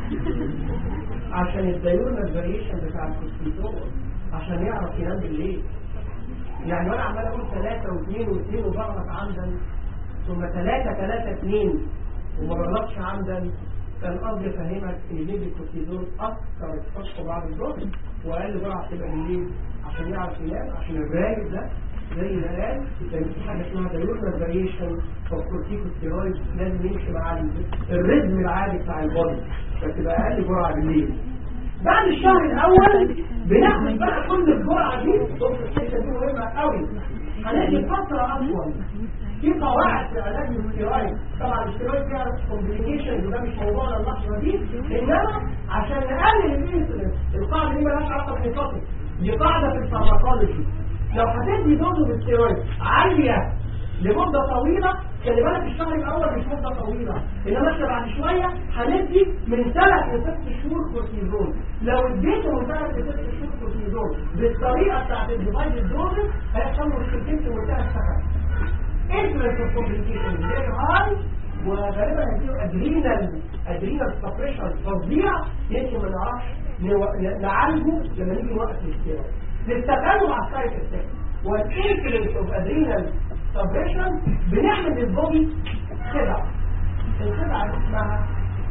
عشان الدايورنال فاريشن بتاع الكورتيزول عشان يعرف ينام بالليل يعني وانا عمال اقول ثلاثة واثنين واثنين وبغلط عمدا ثم ثلاثة ثلاثة اثنين وما بغلطش عمدا كان قصدي افهمك ان ليه الكورتيزون اكثر الصفحه بعد الظهر واقل جرعه تبقى بالليل عشان يعرف ينام عشان الرايق ده زي ما قال كان في حاجه اسمها دايورنال فاريشن اوف كورتيكوستيرويد لازم يمشي مع الريتم العادي بتاع البودي فتبقى اقل جرعه بالليل بعد الشهر الاول بناخد بقى كل الجرعه دي بص الحته دي مهمه قوي هنادي فتره اطول في قواعد في علاج الاستيرويد طبعا الاستيرويد فيها كومبليكيشن وده مش موضوعنا اللحظه دي انما عشان نقلل الانسولين القاعده دي مالهاش علاقه بالنيكوتين دي قاعده في الفارماكولوجي لو هتدي دوز الاستيرويد عاليه لمده طويله خلي بالك الشهر الاول مش مده طويله انما احنا بعد شويه هندي من ثلاث لست شهور كورتيزون لو اديته من ثلاث لست شهور كورتيزون بالطريقه بتاعت الديفايد الدوز هيحصل له مشكلتين في منتهى السكن انفلونس اوف كومبليكيشن فيري هاي وغالبا هيجيله ادرينال ادرينال سبريشن فظيع يمكن ما نعرفش نو- نعالجه لما نيجي نوقف الاستيرويد نستغله مع السايد افكت والانفلونس اوف ادرينال سبريشن بنعمل للبودي خدعه الخدعه دي اسمها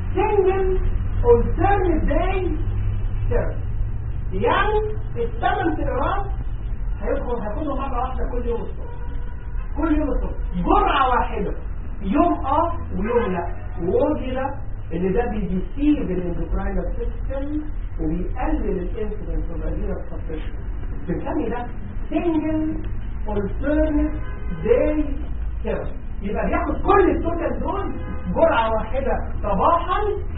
سنجل alternate day therapy يعني الثمان سيرات هيدخل هياخدهم مره واحده كل يوم الصبح كل يوم الصبح جرعه واحده يوم اه ويوم لا ووجد ان ده بيديسيف الاندوكراينال سيستم وبيقلل الانسولين في الادرينال سبريشن بنسمي ده سنجل alternate day therapy يبقى بياخد كل التوتال دول جرعة واحدة صباحا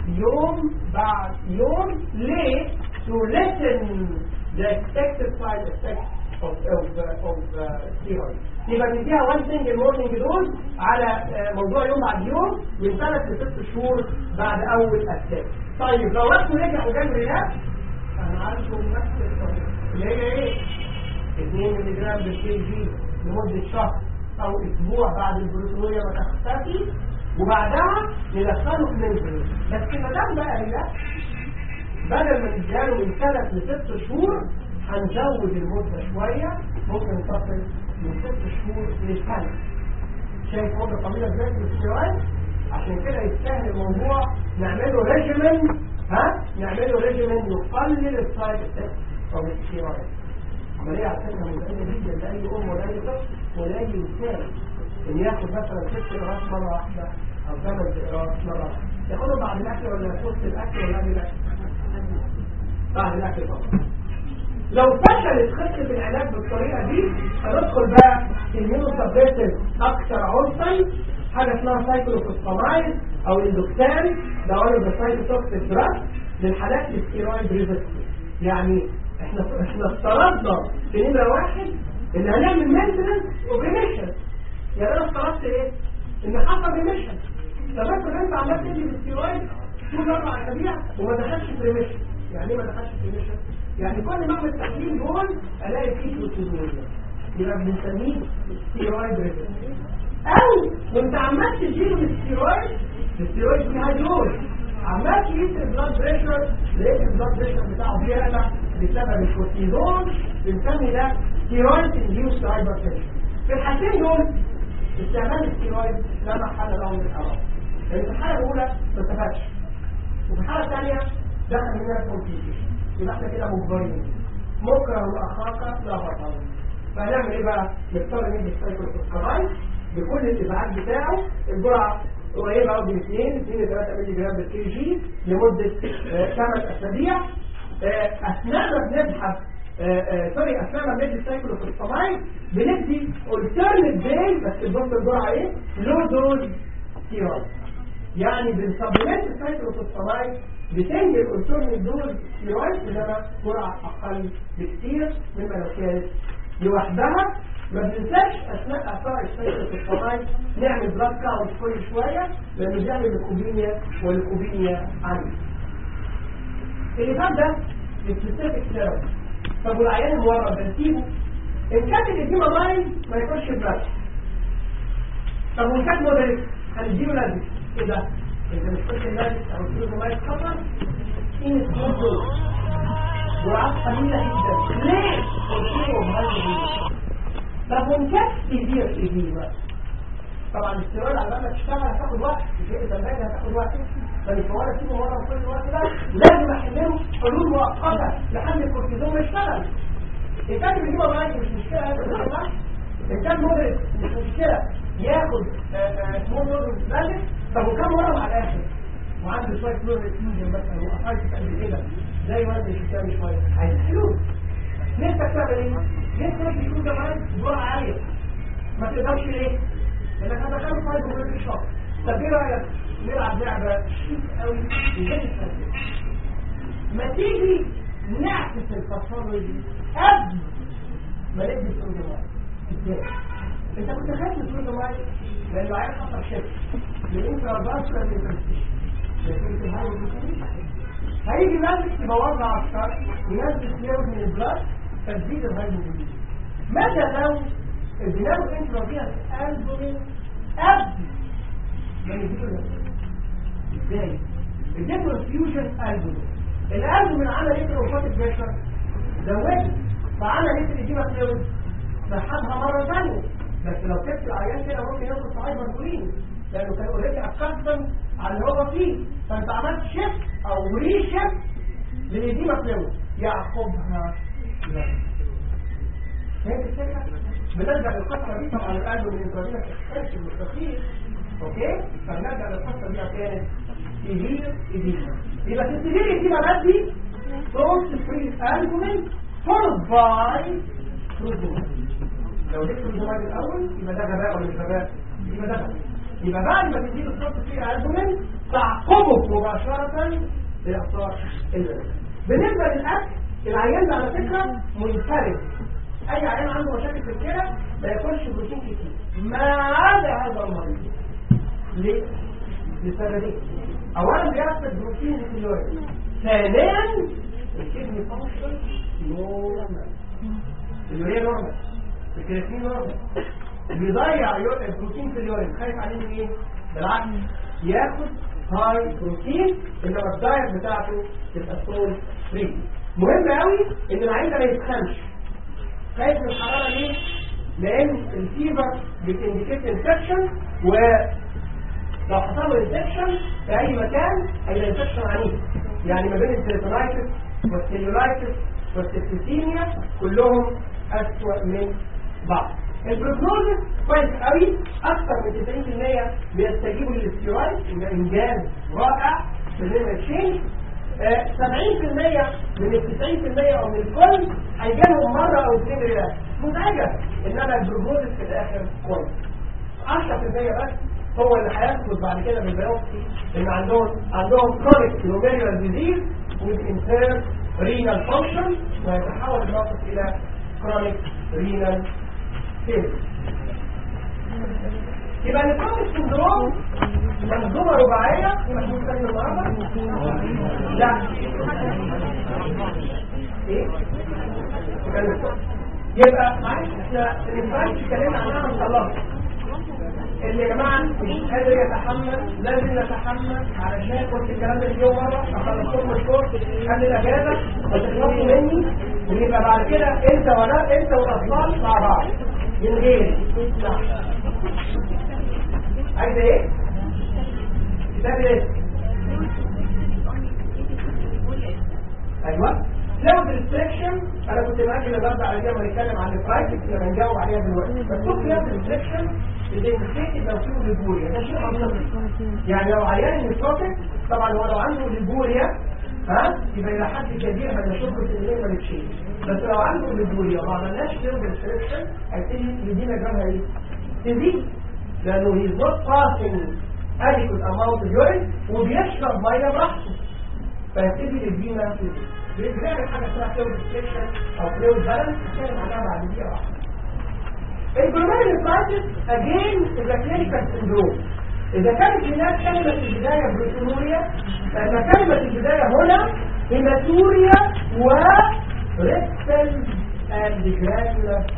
يوم بعد يوم ليه؟ to lessen the expected side effects of, of, of uh, steroids يبقى نديها one single morning dose على آه، موضوع يوم بعد يوم من ثلاث لست شهور بعد أول أساس طيب لو رحت رجع وجاب رياض أنا عارفه نفس الطريقة اللي هي إيه؟ 2 ملي جرام بالكي جي لمدة شهر أو أسبوع بعد البروتينية ما تختفي وبعدها ندخله في الانسولين بس ما دام بقى ريلاكس بدل ما نديله من ثلاث لست شهور هنزود المدة شوية ممكن نصفر من ست شهور لسنة شايف مدة طويلة ازاي في الاستيرويد عشان كده يستاهل الموضوع نعمله ريجيمن ها نعمله ريجيمن يقلل السايد افكت او الاستيرويد عملية على فكرة مهمة جدا لأي أم ولأي طفل ولأي إنسان إن ياخد مثلا ست قراءات مرة واحدة أو ثمان قراءات مرة واحدة ياخدهم بعد الأكل ولا في وسط الأكل ولا قبل الأكل؟ بعد الأكل طبعا لو فشلت خطة العلاج بالطريقة دي هندخل بقى في الميونوسبريسيف أكثر عنصا حاجة اسمها سايكلوفوسفامايد أو الاندوكسان ده ولا بالسايكلوتوكسيك دراج للحالات الستيرويد ريزيستنت يعني احنا احنا افترضنا في نمرة واحد ان هنعمل مينتنس وبريميشن يعني انا افترضت ايه؟ ان حصل ريميشن طب افرض انت عمال تدي الستيرويد طول اربع اسابيع وما دخلش في ريميشن يعني ايه ما دخلش في ريميشن؟ يعني كل ما اعمل تحليل دول الاقي فيه بروتينوريا يبقى بنسميه ستيرويد ريزيستنس او وانت عمال تديله الستيرويد الستيرويد فيها دوز عمال تقيس البلاد بريشر لقيت البلاد بريشر بتاعه بيعلى بسبب الكورتيزون بنسمي ده ستيرويد انديوس هايبرتنشن في الحالتين دول استعمال الستيرويد لا محل له من الاعراض لان في الحاله الاولى ما استفادش وفي الحاله الثانيه دخل منها كومبليكيشن يبقى احنا كده مجبرين مكره واخاك لا بطل فهنعمل ايه بقى؟ نضطر ندي السايكلوفوسفامايد بكل الابعاد بتاعه الجرعه قريبه قوي من 2 2 3 مللي جرام بالكي جي لمده 8 اسابيع آه، اثناء ما بنبحث آه، آه، سوري اثناء ما بندي السايكلوفوسفامايد بندي alternate day بس الدوز الجرعه ايه؟ لو دوز ستيرويد يعني بنسبلمنت السايكلوفوسفامايد بتنجل alternate دوز ستيرويد انما جرعه اقل بكثير مما لو كانت لوحدها ما بننساش اثناء اعطاء السايكلوفوسفامايد نعمل بلاد كاونت كل شويه لانه بيعمل ليكوبينيا والليكوبينيا عندي اللي فات ده السبيسيفيك ثيرابي طب والعيان المورد بنسيبه ان كانت الاديمه لاين ما يخش بلاش طب وان كانت مودريت هنديله لازم ايه ده؟ انت مش فاكر لازم او تقول ما يتخطر ان سكوتو جرعات قليله جدا ليه؟ قلت له ما طب وان كانت سيفير اديمه طبعا الاستيرويد على ما تشتغل هتاخد وقت في الثلاجه هتاخد وقت فمش هو انا اسيبه ورا كل الوقت ده لازم احلله حلول مؤقته لحل الكورتيزون ما يشتغل ان كان بيجيبه معاك مش مشكله هذا الشيء ان كان مدرس مش مشكله ياخد سمول نودل بالك طب وكم مره مع الاخر وعنده شويه نور ريفيوجن مثلا وقفايت قد كده زي ما انت شفتها شويه عايز حلول نفسك تعمل ايه؟ نفسك يكون كمان جرعه عاليه ما تقدرش ليه؟ لانك هتدخله فايد ومن الشهر طب ايه رايك نلعب لعبه شيك قوي وجد ما تيجي نعكس التصرف دي قبل ما ندي السودوماي ازاي؟ انت كنت خايف من السودوماي لانه عايز خطر شك من انترافاسكولار انفستيشن هيجي ماسك يبوظ على الشر ينزل فلويد من البلاد تزيد الهيموجلوبين ماذا لو البناء الانترافينس البومين قبل ما يجيله ازاي؟ الديفرنس فيوجن البومين الالبومين عمل ايه في الوفات بريشر؟ زوده فعمل ايه في الاجيبه فلويد؟ سحبها مره ثانيه بس لو سبت العيان كده ممكن ياخد في هايبربولين لانه كان اوريدي اكستم على اللي هو فيه فانت عملت شيفت او ري شيفت للإديمة فلويد يعقبها لا فهمت الفكرة؟ بنرجع للقصة دي طبعا القلب من الانترادينة تختلف المستقيم اوكي؟ فبنرجع للقصة دي كانت سيفير إديمة يبقى في السيفير إديمة بدي صوت فري البومين فولد باي تروزومين لو جبت الجمال الأول يبقى ده غباء ولا مش غباء؟ يبقى ده غباء يبقى بعد ما تديله الصوت فيه البومين تعقبه مباشرة بإخطار الولد بالنسبة للأكل العيان ده على فكرة منفرد أي عيان عنده مشاكل في الكلى ما ياكلش بروتين كتير ما عدا هذا المريض ليه؟ لسببين أولا بيحصل بروتين في اليورين ثانيا الكدني فانكشن نورمال اليورين نورمال الكرياتين نورمال بيضيع البروتين في اليورين خايف عليه من ايه؟ بالعكس ياخد هاي بروتين انما الدايت بتاعته تبقى سول فري مهم قوي ان العين ده ما يتخنش خايف من الحراره ليه؟ لان الفيبر بتنديكيت انفكشن و لو حصل له انفكشن في اي مكان هيبقى انفكشن عنيف يعني ما بين السيرتونايتس والسيلولايتس والسيستيميا كلهم اسوأ من بعض البروجنوزس كويس قوي اكثر من 90% بيستجيبوا للاستيرويد ده انجاز رائع في النمره تشينج 70% من ال 90% او من الكل هيجي لهم مره او اثنين ريلاكس مزعجه انما البروجنوزس في الاخر كويس 10% بس هو اللي هيثبت بعد كده بالبيوبسي ان عندهم عندهم كرونيك glomerular ديزيز with impaired renal function ويتحول الموقف الى chronic renal failure يبقى الكرونيك سندروم منظومه رباعيه محمود ثاني النهارده لا ايه يبقى معلش احنا الانفايت اتكلمنا عنها ان الله اللي يا جماعه مش قادر يتحمل لازم يتحمل علشان قلت الكلام ده اليوم مره اخلصكم الكورس قبل الاجازه وتخلصوا مني ويبقى بعد كده انت ولا انت والاطفال مع بعض من غير لا عايز ايه؟ كتاب ايه؟ ايوه لو ريستريكشن انا كنت ماجل النهارده على كده بنتكلم عن البرايفت لما نجاوب عليها دلوقتي مكتوب فيها ريستريكشن ايدنتيفيكيت لو فيه ليبوريا ده شيء عظيم يعني لو عيان نيوتروبيك طبعا هو لو عنده ليبوريا ها يبقى الى حد كبير ما نشوفه في الليل ما نتشيل بس لو عنده ليبوريا وما عملناش ليهم ريستريكشن هيبتدي يدينا جالها ايه؟ تزيد لانه هي نوت باسنج adequate amount of urine وبيشرب ميه براحته فيبتدي يدينا تزيد بنعمل حاجه اسمها فلويد ريستريكشن او فلويد بالانس هنتكلم عنها بعد دقيقه واحده الجلوميرال نفرايتس اجين اذا كلينيكال سندروم اذا كانت هناك كلمه البدايه بروتينوريا فان كلمه البدايه هنا هيماتوريا و ريكتال اند جرانيولار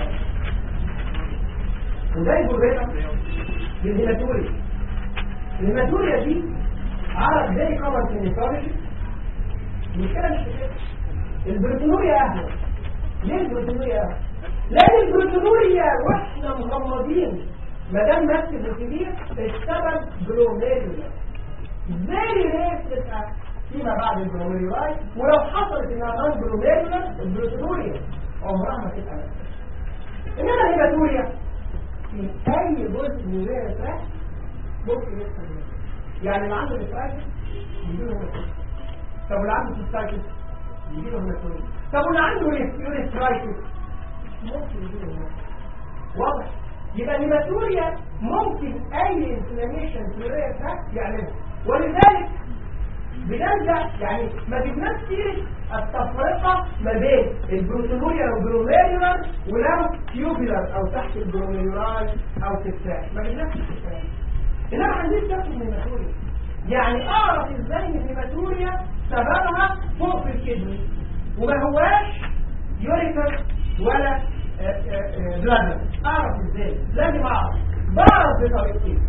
وده يجرنا للهيماتوريا الهيماتوريا دي عرض زي كومن في النيكولوجي المشكله مش في كده البروتينوريا اهون ليه البروتينوريا اهون لان البروتينوريا واحنا مغمضين ما دام نفس البروتينية السبب جلوميريولا فيري رير تبقى فيما بعد الجلوميرولاي ولو حصلت انها نون جلوميرولر البروتينوريا عمرها ما تبقى نفسها انما الهيماتوريا في اي جزء من غير الفراخ ممكن يحصل منها. يعني اللي عنده الفراخ يجيله هيماتوريا طب واللي عنده سيستايتس يجيله هيماتوريا طب واللي عنده يوريثرايتس ممكن يجيله هيماتوريا واضح يبقى الهيماتوريا ممكن اي انفلاميشن في الرئه تراكت يعملها ولذلك بنرجع يعني ما جبناش سيره التفرقه ما بين البروتينوريا والجلوميرولار ولو تيوبولار او تحت الجلوميرولار او تفتاح ما جبناش الكلام انما هنجيب نفس الهيماتوريا يعني اعرف ازاي ان الهيماتوريا سببها فوق في الكدني وما هواش يوريتر ولا بلازما اعرف ازاي لازم اعرف بعرف بطريقتين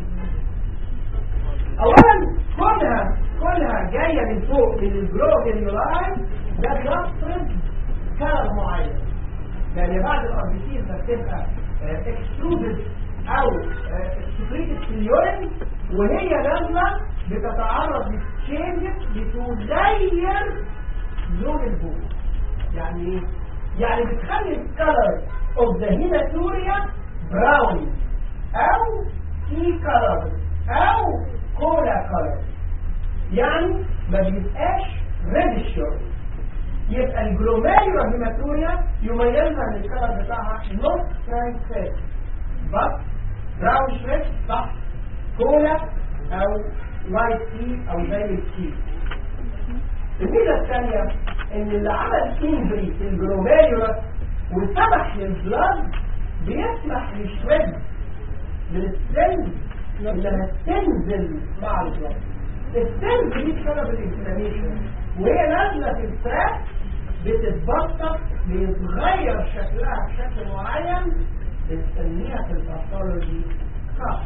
اولا كلها كلها جايه من فوق من الجلوبيولاي ده بيفرض كلر معين يعني بعد الار بي سي بتبقى اكسترودد او اكسكريتد في اليورين وهي نازله بتتعرض للتشينجز بتغير لون البول يعني ايه؟ يعني بتخلي الكلر اوف ذا هيماتوريا براون او اي كلر او كولا كلر يعني ما بيبقاش ريدش يبقى الجلوميريولا هيماتوريا يميزها ان الكلر بتاعها نوت فرانكسيت بس براون شريك صح كولا او لايت تي او زي التي الميزه الثانيه ان اللي عمل انجري في الجلوميريولا وسمح للبلاد بيسمح للشريد للسيلز انها تنزل مع البلاد السيلز دي بسبب الانفلاميشن وهي نازله في الفراخ بتتبسط بيتغير شكلها بشكل معين بنسميها في الباثولوجي كاف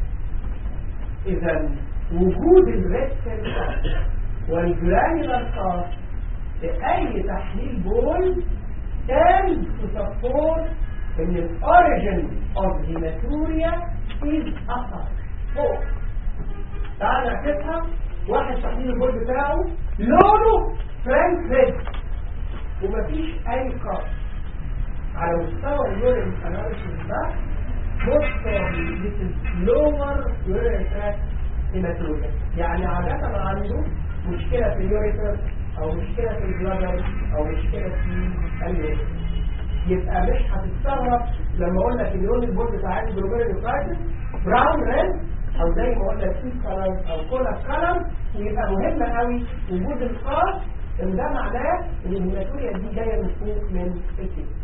اذا وجود الريد سيل والجرانيولار كاف بأي تحليل بول كان تصور ان الاوريجن اوف هيماتوريا از اثر فوق تعال نعكسها واحد تحليل البول بتاعه لونه فرانك ريد ومفيش اي قرص على مستوى اليورين اناليسيس ده most probably this is lower urinary tract hematuria يعني عادة عنده مشكلة في اليوريتر او مشكلة في البلادر او مشكلة في اليوريتر يبقى مش هتستغرب لما اقول لك اللون البول بتاع الجلوبيرال نيفرايتس براون ريد او زي ما قلنا سي كلر او كولا كلر ويبقى مهم قوي وجود الخاص ان ده معناه ان الهيماتوريا دي جايه من فوق من الكيس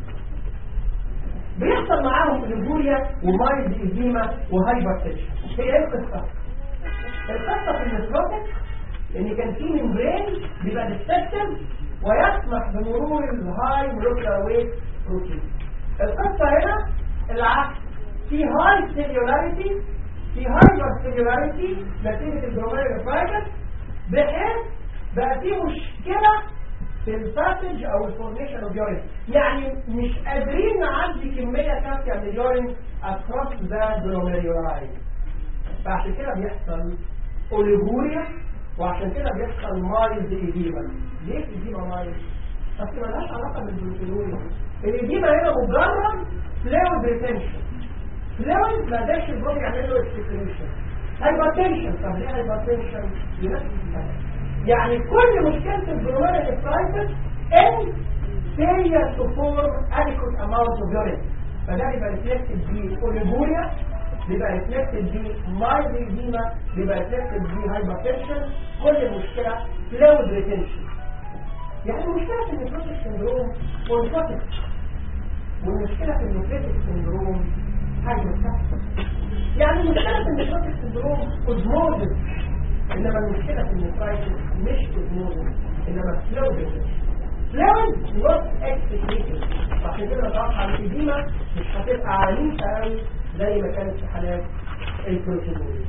بيحصل معاهم الجوريا ومايد ايديما وهايبر تنشن هي ايه القصه؟ القصه في النسروتك ان كان في ممبرين بيبقى ديستكتيف ويسمح بمرور الهاي مولكيولار ويت بروتين القصه هنا العكس في هاي سيلولاريتي في هايبر سيلولاريتي نتيجه الجلوميرال فايبر بحيث بقى في مشكله في الباسج او الفورميشن اوف يورين يعني مش قادرين نعدي كميه كافيه من اليورين اكروس ذا جلوميرولاي فعشان كده بيحصل اوليجوريا وعشان كده بيحصل مايلز ايديما ليه ايديما مايلز؟ بس ملهاش علاقه بالبروتينوريا الايديما هنا مجرد فلويد ريتنشن فلويد ما قدرش البودي يعمل له اكسكريشن هايبرتنشن طب ليه هايبرتنشن؟ لنفس السبب يعني كل مشكلة الجلوميرال افرايتس ان failure to form adequate amount of urine فده بيبقى ريفلكتد بيه اوليجوريا بيبقى ريفلكتد بيه مايليديما بيبقى ريفلكتد بيه هايبرتنشن كل مشكلة فلويد ريتنشن يعني المشكلة في النيكروتيك سندروم اونكوتيك والمشكلة في النيكروتيك سندروم هايبرتنشن يعني المشكلة في النيكروتيك سندروم اوزموزيس انما المشكلة في النيكرايتس مش اوزموزيس انما فلويد فلويد نوت اكسكريتد عشان كده اتوقع الإديمة مش هتبقى عنيفة قوي زي ما كانت في حالات البروتينوريا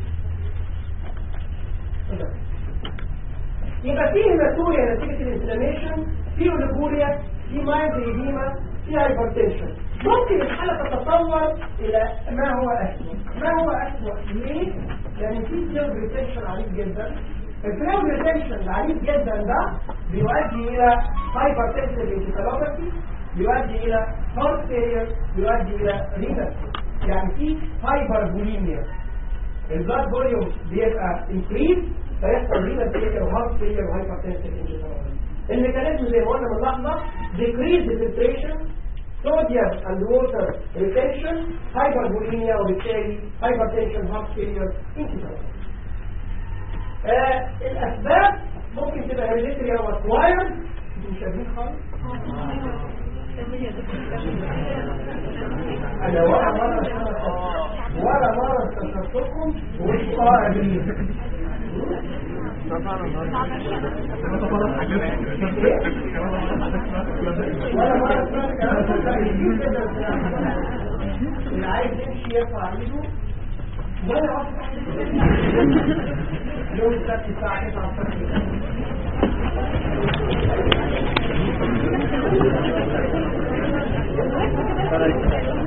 يبقى في هيماتوريا نتيجة الانفلاميشن في اوليجوريا في مايند ايديما في هايبرتنشن ممكن الحالة تتطور إلى ما هو أسوأ ما هو أسوأ ليه؟ يعني في فلويد ريتنشن عنيف جدا الفلويد ريتنشن العنيف جدا ده بيؤدي الى هايبرتنسيف انكفالوباثي بيؤدي الى هارت فيلير بيؤدي الى رينال يعني في هايبربوليميا البلاد فوليوم بيبقى انكريز فيحصل رينال فيلير وهارت فيلير وهايبرتنسيف انكفالوباثي الميكانيزم زي ما قلنا من لحظه decrease the filtration sodium and water retention hyperbulimia وبالتالي hypertension heart failure انكفالوباثي آه الاسباب ممكن تبقى hereditary او acquired مش شايفين خالص انا ولا مره ولا مره استشرتكم ومش قاعدين ولا مره سمعت كلام ده اللي عايز يمشي يرفع ايده ولا عارف يوم السبت الساعه 9 Para